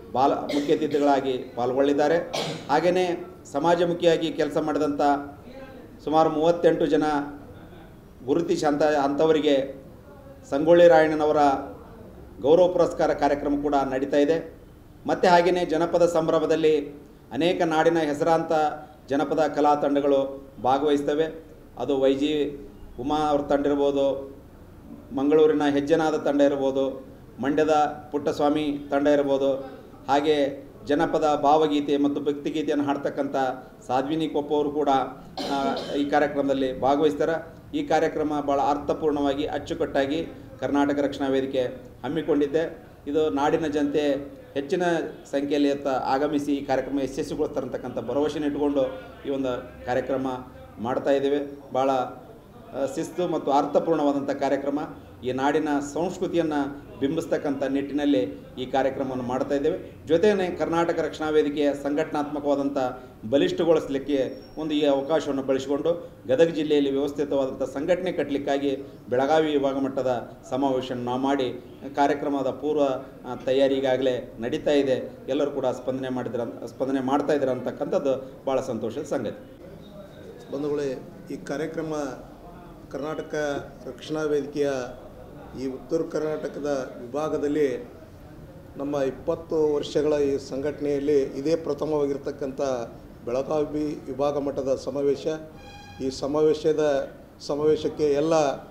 ಬಾಲ ಮುಖ್ಯ ಅತಿಥಿಗಳಾಗಿ ಪಾಲ್ಗೊಳ್ಳಿದ್ದಾರೆ ಹಾಗೆಯೇ ಸಮಾಜಮುಖಿಯಾಗಿ ಕೆಲಸ ಮಾಡಿದಂಥ ಸುಮಾರು ಮೂವತ್ತೆಂಟು ಜನ ಗುರುತಿಸಿ ಅಂಥ ಅಂಥವರಿಗೆ ಸಂಗೊಳ್ಳಿ ರಾಯಣ್ಣನವರ ಗೌರವ ಪುರಸ್ಕಾರ ಕಾರ್ಯಕ್ರಮ ಕೂಡ ನಡೀತಾ ಇದೆ ಮತ್ತು ಹಾಗೆಯೇ ಜನಪದ ಸಂಭ್ರಮದಲ್ಲಿ ಅನೇಕ ನಾಡಿನ ಹೆಸರಾಂತ ಜನಪದ ಕಲಾ ತಂಡಗಳು ಭಾಗವಹಿಸ್ತವೆ ಅದು ವೈ ಜಿ ಉಮಾ ಅವ್ರ ತಂಡ ಇರ್ಬೋದು ಮಂಗಳೂರಿನ ಹೆಜ್ಜೆನಾದ ತಂಡ ಇರ್ಬೋದು ಮಂಡ್ಯದ ಪುಟ್ಟಸ್ವಾಮಿ ತಂಡ ಇರ್ಬೋದು ಹಾಗೆ ಜನಪದ ಭಾವಗೀತೆ ಮತ್ತು ಭಕ್ತಿಗೀತೆಯನ್ನು ಹಾಡ್ತಕ್ಕಂಥ ಸಾಧ್ವಿನಿ ಕೊಪ್ಪ ಅವರು ಕೂಡ ಆ, ಈ ಕಾರ್ಯಕ್ರಮದಲ್ಲಿ ಭಾಗವಹಿಸ್ತಾರೆ ಈ ಕಾರ್ಯಕ್ರಮ ಭಾಳ ಅರ್ಥಪೂರ್ಣವಾಗಿ ಅಚ್ಚುಕಟ್ಟಾಗಿ ಕರ್ನಾಟಕ ರಕ್ಷಣಾ ವೇದಿಕೆ ಹಮ್ಮಿಕೊಂಡಿದ್ದೆ ಇದು ನಾಡಿನ ಜನತೆ ಹೆಚ್ಚಿನ ಸಂಖ್ಯೆಯಲ್ಲಿ ಅತ್ತ ಆಗಮಿಸಿ ಈ ಕಾರ್ಯಕ್ರಮ ಯಶಸ್ವಿಗೊಳಿಸ್ತಾರಂತಕ್ಕಂಥ ಭರವಸೆನ ಇಟ್ಟುಕೊಂಡು ಈ ಒಂದು ಕಾರ್ಯಕ್ರಮ ಮಾಡ್ತಾ ಇದ್ದೇವೆ ಭಾಳ ಆ, ಶಿಸ್ತು ಮತ್ತು ಅರ್ಥಪೂರ್ಣವಾದಂಥ ಕಾರ್ಯಕ್ರಮ ಈ ನಾಡಿನ ಸಂಸ್ಕೃತಿಯನ್ನು ಬಿಂಬಿಸ್ತಕ್ಕಂಥ ನಿಟ್ಟಿನಲ್ಲಿ ಈ ಕಾರ್ಯಕ್ರಮವನ್ನು ಮಾಡ್ತಾ ಇದ್ದೇವೆ ಜೊತೆಯೇ ಕರ್ನಾಟಕ ರಕ್ಷಣಾ ವೇದಿಕೆಯ ಸಂಘಟನಾತ್ಮಕವಾದಂಥ ಬಲಿಷ್ಠಗೊಳಿಸಲಿಕ್ಕೆ ಒಂದು ಈ ಅವಕಾಶವನ್ನು ಬಳಸಿಕೊಂಡು ಗದಗ ಜಿಲ್ಲೆಯಲ್ಲಿ ವ್ಯವಸ್ಥಿತವಾದಂಥ ಸಂಘಟನೆ ಕಟ್ಟಲಿಕ್ಕಾಗಿ ಬೆಳಗಾವಿ ವಿಭಾಗ ಮಟ್ಟದ ಸಮಾವೇಶವನ್ನು ನಾವು ಮಾಡಿ ಕಾರ್ಯಕ್ರಮದ ಪೂರ್ವ ಆ, ತಯಾರಿ ಈಗಾಗಲೇ ನಡೀತಾ ಇದೆ ಎಲ್ಲರೂ ಕೂಡ ಸ್ಪಂದನೆ ಮಾಡಿದ್ರ ಸ್ಪಂದನೆ ಮಾಡ್ತಾ ಇದ್ದಾರೆ ಅಂತಕ್ಕಂಥದ್ದು ಭಾಳ ಸಂತೋಷದ ಸಂಗತಿ ಬಂಧುಗಳೇ ಈ ಕಾರ್ಯಕ್ರಮ ಕರ್ನಾಟಕ ರಕ್ಷಣಾ ವೇದಿಕೆಯ ಈ ಉತ್ತರ ಕರ್ನಾಟಕದ ವಿಭಾಗದಲ್ಲಿ ನಮ್ಮ ಇಪ್ಪತ್ತು ವರ್ಷಗಳ ಈ ಸಂಘಟನೆಯಲ್ಲಿ ಇದೇ ಪ್ರಥಮವಾಗಿರ್ತಕ್ಕಂಥ ಬೆಳಗಾವಿ ವಿಭಾಗ ಮಟ್ಟದ ಸಮಾವೇಶ ಈ ಸಮಾವೇಶದ ಸಮಾವೇಶಕ್ಕೆ ಎಲ್ಲ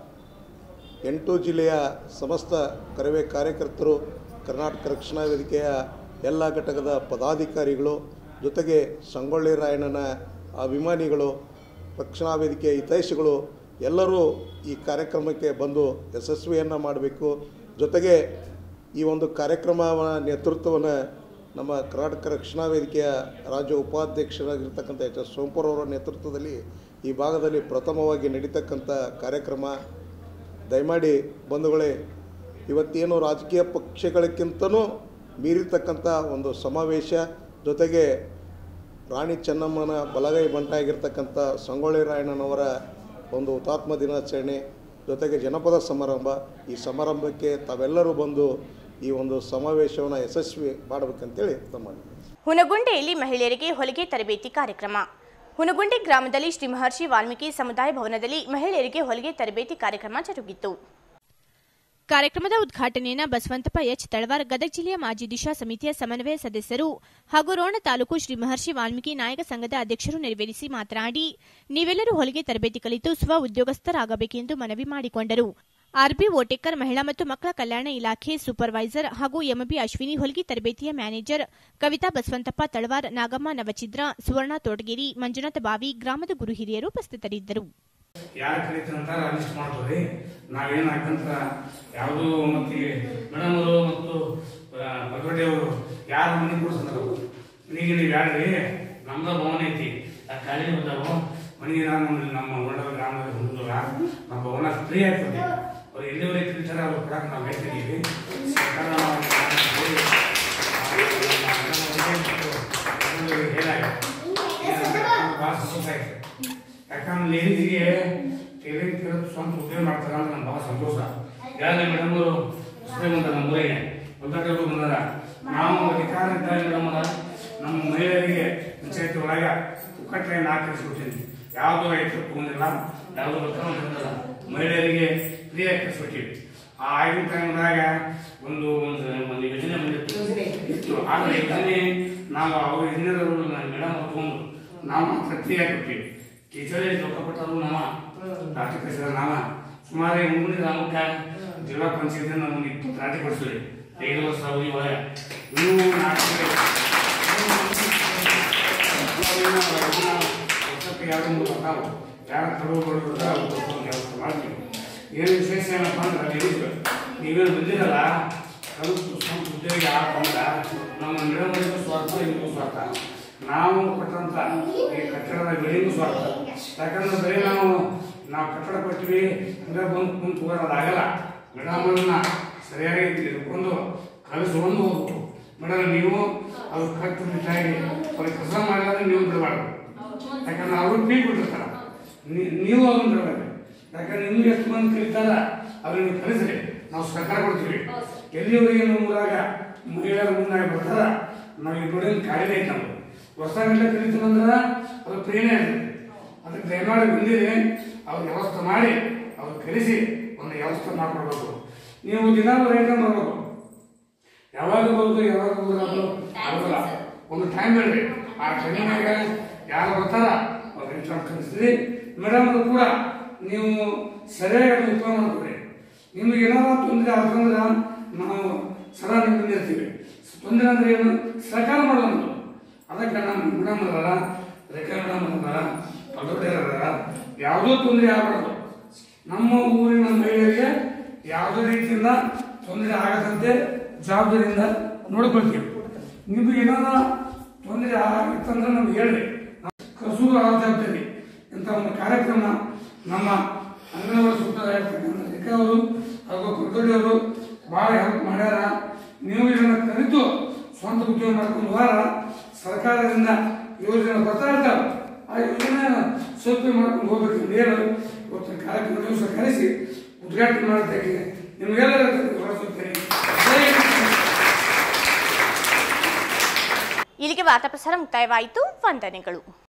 ಎಂಟು ಜಿಲ್ಲೆಯ ಸಮಸ್ತ ಕರವೇ ಕಾರ್ಯಕರ್ತರು ಕರ್ನಾಟಕ ರಕ್ಷಣಾ ವೇದಿಕೆಯ ಎಲ್ಲ ಘಟಕದ ಪದಾಧಿಕಾರಿಗಳು ಜೊತೆಗೆ ಸಂಗೊಳ್ಳಿ ರಾಯಣ್ಣನ ಅಭಿಮಾನಿಗಳು ರಕ್ಷಣಾ ವೇದಿಕೆಯ ಹಿತೈಷಿಗಳು ಎಲ್ಲರೂ ಈ ಕಾರ್ಯಕ್ರಮಕ್ಕೆ ಬಂದು ಯಶಸ್ವಿಯನ್ನು ಮಾಡಬೇಕು ಜೊತೆಗೆ ಈ ಒಂದು ಕಾರ್ಯಕ್ರಮ ನೇತೃತ್ವವನ್ನು ನಮ್ಮ ಕರ್ನಾಟಕ ರಕ್ಷಣಾ ವೇದಿಕೆಯ ರಾಜ್ಯ ಉಪಾಧ್ಯಕ್ಷರಾಗಿರ್ತಕ್ಕಂಥ ಎಚ್ ಎಸ್ ಸೋಂಪುರ್ ಅವರ ನೇತೃತ್ವದಲ್ಲಿ ಈ ಭಾಗದಲ್ಲಿ ಪ್ರಥಮವಾಗಿ ನಡೀತಕ್ಕಂಥ ಕಾರ್ಯಕ್ರಮ ದಯಮಾಡಿ ಬಂಧುಗಳೇ ಇವತ್ತೇನು ರಾಜಕೀಯ ಪಕ್ಷಗಳಕ್ಕಿಂತನೂ ಮೀರಿರ್ತಕ್ಕಂಥ ಒಂದು ಸಮಾವೇಶ ಜೊತೆಗೆ ರಾಣಿ ಚೆನ್ನಮ್ಮನ ಬಲಗೈ ಬಂಟಾಗಿರ್ತಕ್ಕಂಥ ಸಂಗೊಳ್ಳಿ ರಾಯಣ್ಣನವರ ಒಂದು ಹುತಾತ್ಮ ದಿನಾಚರಣೆ ಜೊತೆಗೆ ಜನಪದ ಸಮಾರಂಭ ಈ ಸಮಾರಂಭಕ್ಕೆ ತಾವೆಲ್ಲರೂ ಬಂದು ಈ ಒಂದು ಸಮಾವೇಶವನ್ನು ಯಶಸ್ವಿ ಮಾಡಬೇಕಂತೇಳಿ ತಮ್ಮ ಹುನಗುಂಡೆಯಲ್ಲಿ ಮಹಿಳೆಯರಿಗೆ ಹೊಲಿಗೆ ತರಬೇತಿ ಕಾರ್ಯಕ್ರಮ ಹುನಗುಂಡೆ ಗ್ರಾಮದಲ್ಲಿ ಶ್ರೀ ಮಹರ್ಷಿ ವಾಲ್ಮೀಕಿ ಸಮುದಾಯ ಭವನದಲ್ಲಿ ಮಹಿಳೆಯರಿಗೆ ಹೊಲಿಗೆ ತರಬೇತಿ ಕಾರ್ಯಕ್ರಮ ಜರುಗಿತು ಕಾರ್ಯಕ್ರಮದ ಉದ್ಘಾಟನೆಯನ್ನ ಬಸವಂತಪ್ಪ ಎಚ್ ತಳವಾರ್ ಗದಗ ಜಿಲ್ಲೆಯ ಮಾಜಿ ದಿಶಾ ಸಮಿತಿಯ ಸಮನ್ವಯ ಸದಸ್ಯರು ಹಾಗೂ ರೋಣ ತಾಲೂಕು ಶ್ರೀ ಮಹರ್ಷಿ ವಾಲ್ಮೀಕಿ ನಾಯಕ ಸಂಘದ ಅಧ್ಯಕ್ಷರು ನೆರವೇರಿಸಿ ಮಾತನಾಡಿ ನೀವೆಲ್ಲರೂ ಹೊಲಿಗೆ ತರಬೇತಿ ಕಲಿತು ಸ್ವ ಉದ್ಯೋಗಸ್ಥರಾಗಬೇಕೆಂದು ಮನವಿ ಮಾಡಿಕೊಂಡರು ಆರ್ಬಿ ಓಟೇಕರ್ ಮಹಿಳಾ ಮತ್ತು ಮಕ್ಕಳ ಕಲ್ಯಾಣ ಇಲಾಖೆ ಸೂಪರ್ವೈಸರ್ ಹಾಗೂ ಎಂಬಿ ಅಶ್ವಿನಿ ಹೊಲಿಗೆ ತರಬೇತಿಯ ಮ್ಯಾನೇಜರ್ ಕವಿತಾ ಬಸವಂತಪ್ಪ ತಳವಾರ್ ನಾಗಮ್ಮ ನವಚಿದ್ರ ಸುವರ್ಣ ತೋಟಗೇರಿ ಮಂಜುನಾಥ ಬಾವಿ ಗ್ರಾಮದ ಗುರು ಹಿರಿಯರು ಉಪಸ್ಥಿತರಿದ್ದರು ಯಾರು ಕರೀತಾರೆ ಅಂತ ಲಿಸ್ಟ್ ಮಾಡ್ತೀವಿ ನಾವೇನು ಹಾಕಂತ ಯಾವುದು ಮತ್ತೆ ಮೇಡಮ್ ಅವರು ಮತ್ತು ಭಗವತಿ ಅವರು ಯಾರು ಮನೆ ಕೊಡಿಸ್ತಾರ ಮನೆಗೆ ನೀವು ಯಾರ್ರಿ ನಮ್ದ ಭವನ ಐತಿ ಆ ಖಾಲಿ ಬಂದಾವು ಮನೆಗೆ ನಾನು ನಮ್ಮ ಒಳ್ಳೆಯ ಗ್ರಾಮದ ಹುಡುಗರ ನಮ್ಮ ಭವನ ಫ್ರೀ ಆಗ್ತದೆ ಅವ್ರು ಎಲ್ಲಿವರೆಗೆ ಕರೀತಾರೆ ಅವ್ರು ಕೊಡಕ್ಕೆ ನಾವು ಹೇಳ್ತಿದ್ದೀವಿ ಸರ್ಕಾರ ಭಾಳ ಸಂತೋಷ ಆಯ್ತು ಯಾಕಂದ್ರೆ ಲೇಡೀಸ್ಗೆ ಟೇಲಿಂಗ್ ತಿರೋದು ಸ್ವಂತ ಉದ್ಯೋಗ ಮಾಡ್ತಾರೆ ಅಂದ್ರೆ ನಮ್ಗೆ ಭಾಳ ಸಂತೋಷ ಈಗಾಗಲೇ ಮೇಡಮ್ ಅವರು ಹೊಸದೇ ಬಂದಾರ ನಮ್ಮ ಊರಿಗೆ ಹೊಲ್ದಾಟರು ಬಂದಾರ ನಾವು ಅಧಿಕಾರ ಇದ್ದಾಗ ಮೇಡಮ್ ನಮ್ಮ ಮಹಿಳೆಯರಿಗೆ ಪಂಚಾಯತಿ ಒಳಗೆ ಒಕ್ಕಟ್ಟೆ ನಾಲ್ಕು ಕಳಿಸ್ಬಿಡ್ತೀನಿ ಯಾವುದೋ ರೈತರು ತಗೊಂಡಿಲ್ಲ ಯಾವುದೋ ರೈತರು ಬಂದಿಲ್ಲ ಮಹಿಳೆಯರಿಗೆ ಫ್ರೀಯಾಗಿ ಕಳಿಸ್ಬಿಟ್ಟಿವಿ ಆ ಆಗಿನ ಟೈಮ್ದಾಗ ಒಂದು ಒಂದು ಒಂದು ಯೋಜನೆ ಬಂದಿತ್ತು ಇತ್ತು ಆದರೆ ಯೋಜನೆ ನಾವು ಅವ್ರ ಇಂಜಿನಿಯರ್ ಮೇಡಮ್ ತಗೊಂಡು ನಾವು ಮಾತ್ರ ಫ್ರೀಯಾಗಿ ಕೊಡ್ತೀವಿ ಟೀಚರೇ ರೊಕ್ಕ ಕೊಟ್ಟರು ನಾವ ನಾಟಕ ಕಲಿಸಿದ ನಾವ ಸುಮಾರು ಮುಂದಿನ ಗ್ರಾಮಕ್ಕೆ ಜಿಲ್ಲಾ ಪಂಚಾಯತ್ ನಮ್ಗೆ ಇಪ್ಪತ್ತು ನಾಟಕ ಕೊಡಿಸಿದ್ರಿ ಐದು ವರ್ಷ ಅವಧಿ ಒಳಗೆ ಇನ್ನೂ ನಾಟಕ ವರ್ಷಕ್ಕೆ ಎರಡು ಮೂರು ಬರ್ತಾವ ಯಾರು ತಡವು ಕೆಲಸ ಮಾಡ್ತೀವಿ ಏನು ವಿಶೇಷ ಏನಪ್ಪ ಅಂದ್ರೆ ಲೇಡೀಸ್ ನೀವೇನು ಬಂದಿರಲ್ಲ ಕಲಿತು ಸ್ವಂತ ಉದ್ಯೋಗ ಯಾಕೆ ಅಂದ್ರೆ ನಮ್ಮ ಮೇಡಮ್ ಸ್ವಾರ್ಥ ನಿಮಗೂ ಸ್ವಾರ್ಥ ನಾವು ಕೊಟ್ಟಂತ ಈ ಕಟ್ಟಡದ ಬೆಳೆಗೂ ಸ್ವಾರ್ಥ ಯಾಕಂದ್ರೆ ಬರೀ ನಾವು ನಾವು ಕಟ್ಟಡ ಕೊಟ್ಟಿವಿ ಅಂದ್ರೆ ಬಂದು ಕುಂತು ಹೋಗೋದಾಗಲ್ಲ ಮೇಡಮನ್ನ ಸರಿಯಾಗಿ ತಿಳ್ಕೊಂಡು ಕಲಿಸ್ಕೊಂಡು ಹೋಗ್ಬೇಕು ಮೇಡಮ್ ನೀವು ಅದು ಕಟ್ಟುನಿಟ್ಟಾಗಿ ಅವ್ರಿಗೆ ಕೆಲಸ ಮಾಡಿದ್ರೆ ನೀವು ಬಿಡಬಾರ್ದು ಯಾಕಂದ್ರೆ ಅವರು ಪೀ ಕೊಟ್ಟಿರ್ತಾರ ನೀ- ನೀವು ಅದನ್ನ ಬಿಡಬೇಕು ಯಾಕಂದ್ರೆ ನಿಮ್ಗೆ ಎಷ್ಟು ಮಂದಿ ಕಲಿತಾರ ಅವ್ರಿಗೆ ನೀವು ಕಲಿಸ್ರಿ ನಾವು ಸಹಕಾರ ಕೊಡ್ತೀವಿ ಎಲ್ಲಿವರೆಗೆ ನಮ್ಮ ಊರಾಗ ಮಹಿಳೆಯರ ಮುಂದಾಗಿ ಬರ್ತಾರ ನಾವು ಈ ರೋಡಿನ ಕಾಯಿಲೆ ಐತೆ ನಮ್ಗೆ ಹೊಸ ಗಂಟೆ ಕಲಿತೀವಂದ್ರೆ ಅದು ಪ್ರೇರಣೆ ಇದೆ ಅದಕ್ಕೆ ದಯಮಾಡಿ ಬಂದಿದೆ ಅವ್ರ ವ್ಯವಸ್ಥೆ ಮಾಡಿ ಅವ್ರು ಕಲಿಸಿ ಒಂದು ವ್ಯವಸ್ಥೆ ಮಾಡ್ಕೊಡ್ಬೇಕು ನೀವು ದಿನ ರೈತ ಬರ್ಬೇಕು ಯಾವಾಗ ಬರೋದು ಯಾವಾಗ ಬರೋದು ಆಗೋಲ್ಲ ಒಂದು ಟೈಮ್ ಹೇಳ್ರಿ ಆ ಟೈಮಿನಾಗ ಯಾರು ಬರ್ತಾರ ಅವ್ರ ಎಕ್ಸಾಮ್ ಕಲಿಸ್ತೀರಿ ಮೇಡಮ್ ಕೂಡ ನೀವು ಸರಿಯಾಗಿ ಅದನ್ನ ಉಪಯೋಗ ಮಾಡ್ಕೊಡ್ರಿ ನಿಮ್ಗೆ ಏನಾದ್ರು ತೊಂದರೆ ಆಗ್ತಂದ್ರೆ ನಾವು ಸದಾ ನಿಮ್ಮ ಮುಂದೆ ಇರ್ತೀವಿ ತೊಂದರೆ ಅಂದ್ರೆ ಏನು ಸಹಕಾರ ಮಾಡೋದು ಅದಕ್ಕೆ ನಮ್ಮ ಮೇಡಮ್ ಅದಾರ ರೇಖಾ ಮೇಡಮ್ ಅದಾರ ಪದೋಟರ್ ಅದಾರ ಯಾವುದೋ ತೊಂದರೆ ಆಗಬಾರ್ದು ನಮ್ಮ ಊರಿನ ಮಹಿಳೆಯರಿಗೆ ಯಾವುದೇ ರೀತಿಯಿಂದ ತೊಂದರೆ ಆಗದಂತೆ ಜವಾಬ್ದಾರಿಯಿಂದ ನೋಡ್ಕೊಳ್ತೀವಿ ನಿಮ್ಗೆ ಏನಾರ ತೊಂದರೆ ಆಗಿತ್ತಂದ್ರೆ ನಮ್ಗೆ ಹೇಳ್ರಿ ಕಸೂರು ಆ ಜವಾಬ್ದಾರಿ ಇಂಥ ಒಂದು ಕಾರ್ಯಕ್ರಮ ನಮ್ಮ ಅಂಗನವಾಡಿ ಸೂತ್ರರಾಗಿರ್ತಕ್ಕಂಥ ರೇಖಾ ಅವರು ಹಾಗೂ ಕುಲಕರ್ಣಿ ಅವರು ಭಾಳ ಹೆಲ್ಪ್ ಮಾಡ್ಯಾರ ನೀವು ಇದನ್ನು ಕಲಿತು ಸ್ವಂತ ಉದ್ಯೋಗ ಮಾಡ್ಕೊಂಡು ವಾರ ಸರ್ಕಾರದಿಂದ ಯೋಜನೆ ಬರ್ತಾ ಇರ್ತಾವೆ ಆ ಯೋಜನೆ ಸೌಲಭ್ಯ ಮಾಡ್ಕೊಂಡು ಹೋಗ್ಬೇಕು ಅಂತ ಹೇಳಿ ಇವತ್ತಿನ ಕಾರ್ಯಕ್ರಮ ದಿವಸ ಕರೆಸಿ ಉದ್ಘಾಟನೆ ಮಾಡ್ತೇನೆ ನಿಮಗೆಲ್ಲರ ಹೊರಸುತ್ತೇನೆ ಜೈ ಹಿಂದ್. ಇಲ್ಲಿಗೆ ವಾರ್ತಾ ಪ್ರಸಾರ ಮುಕ್ತಾಯವಾಯಿತು ವಂದನೆಗಳು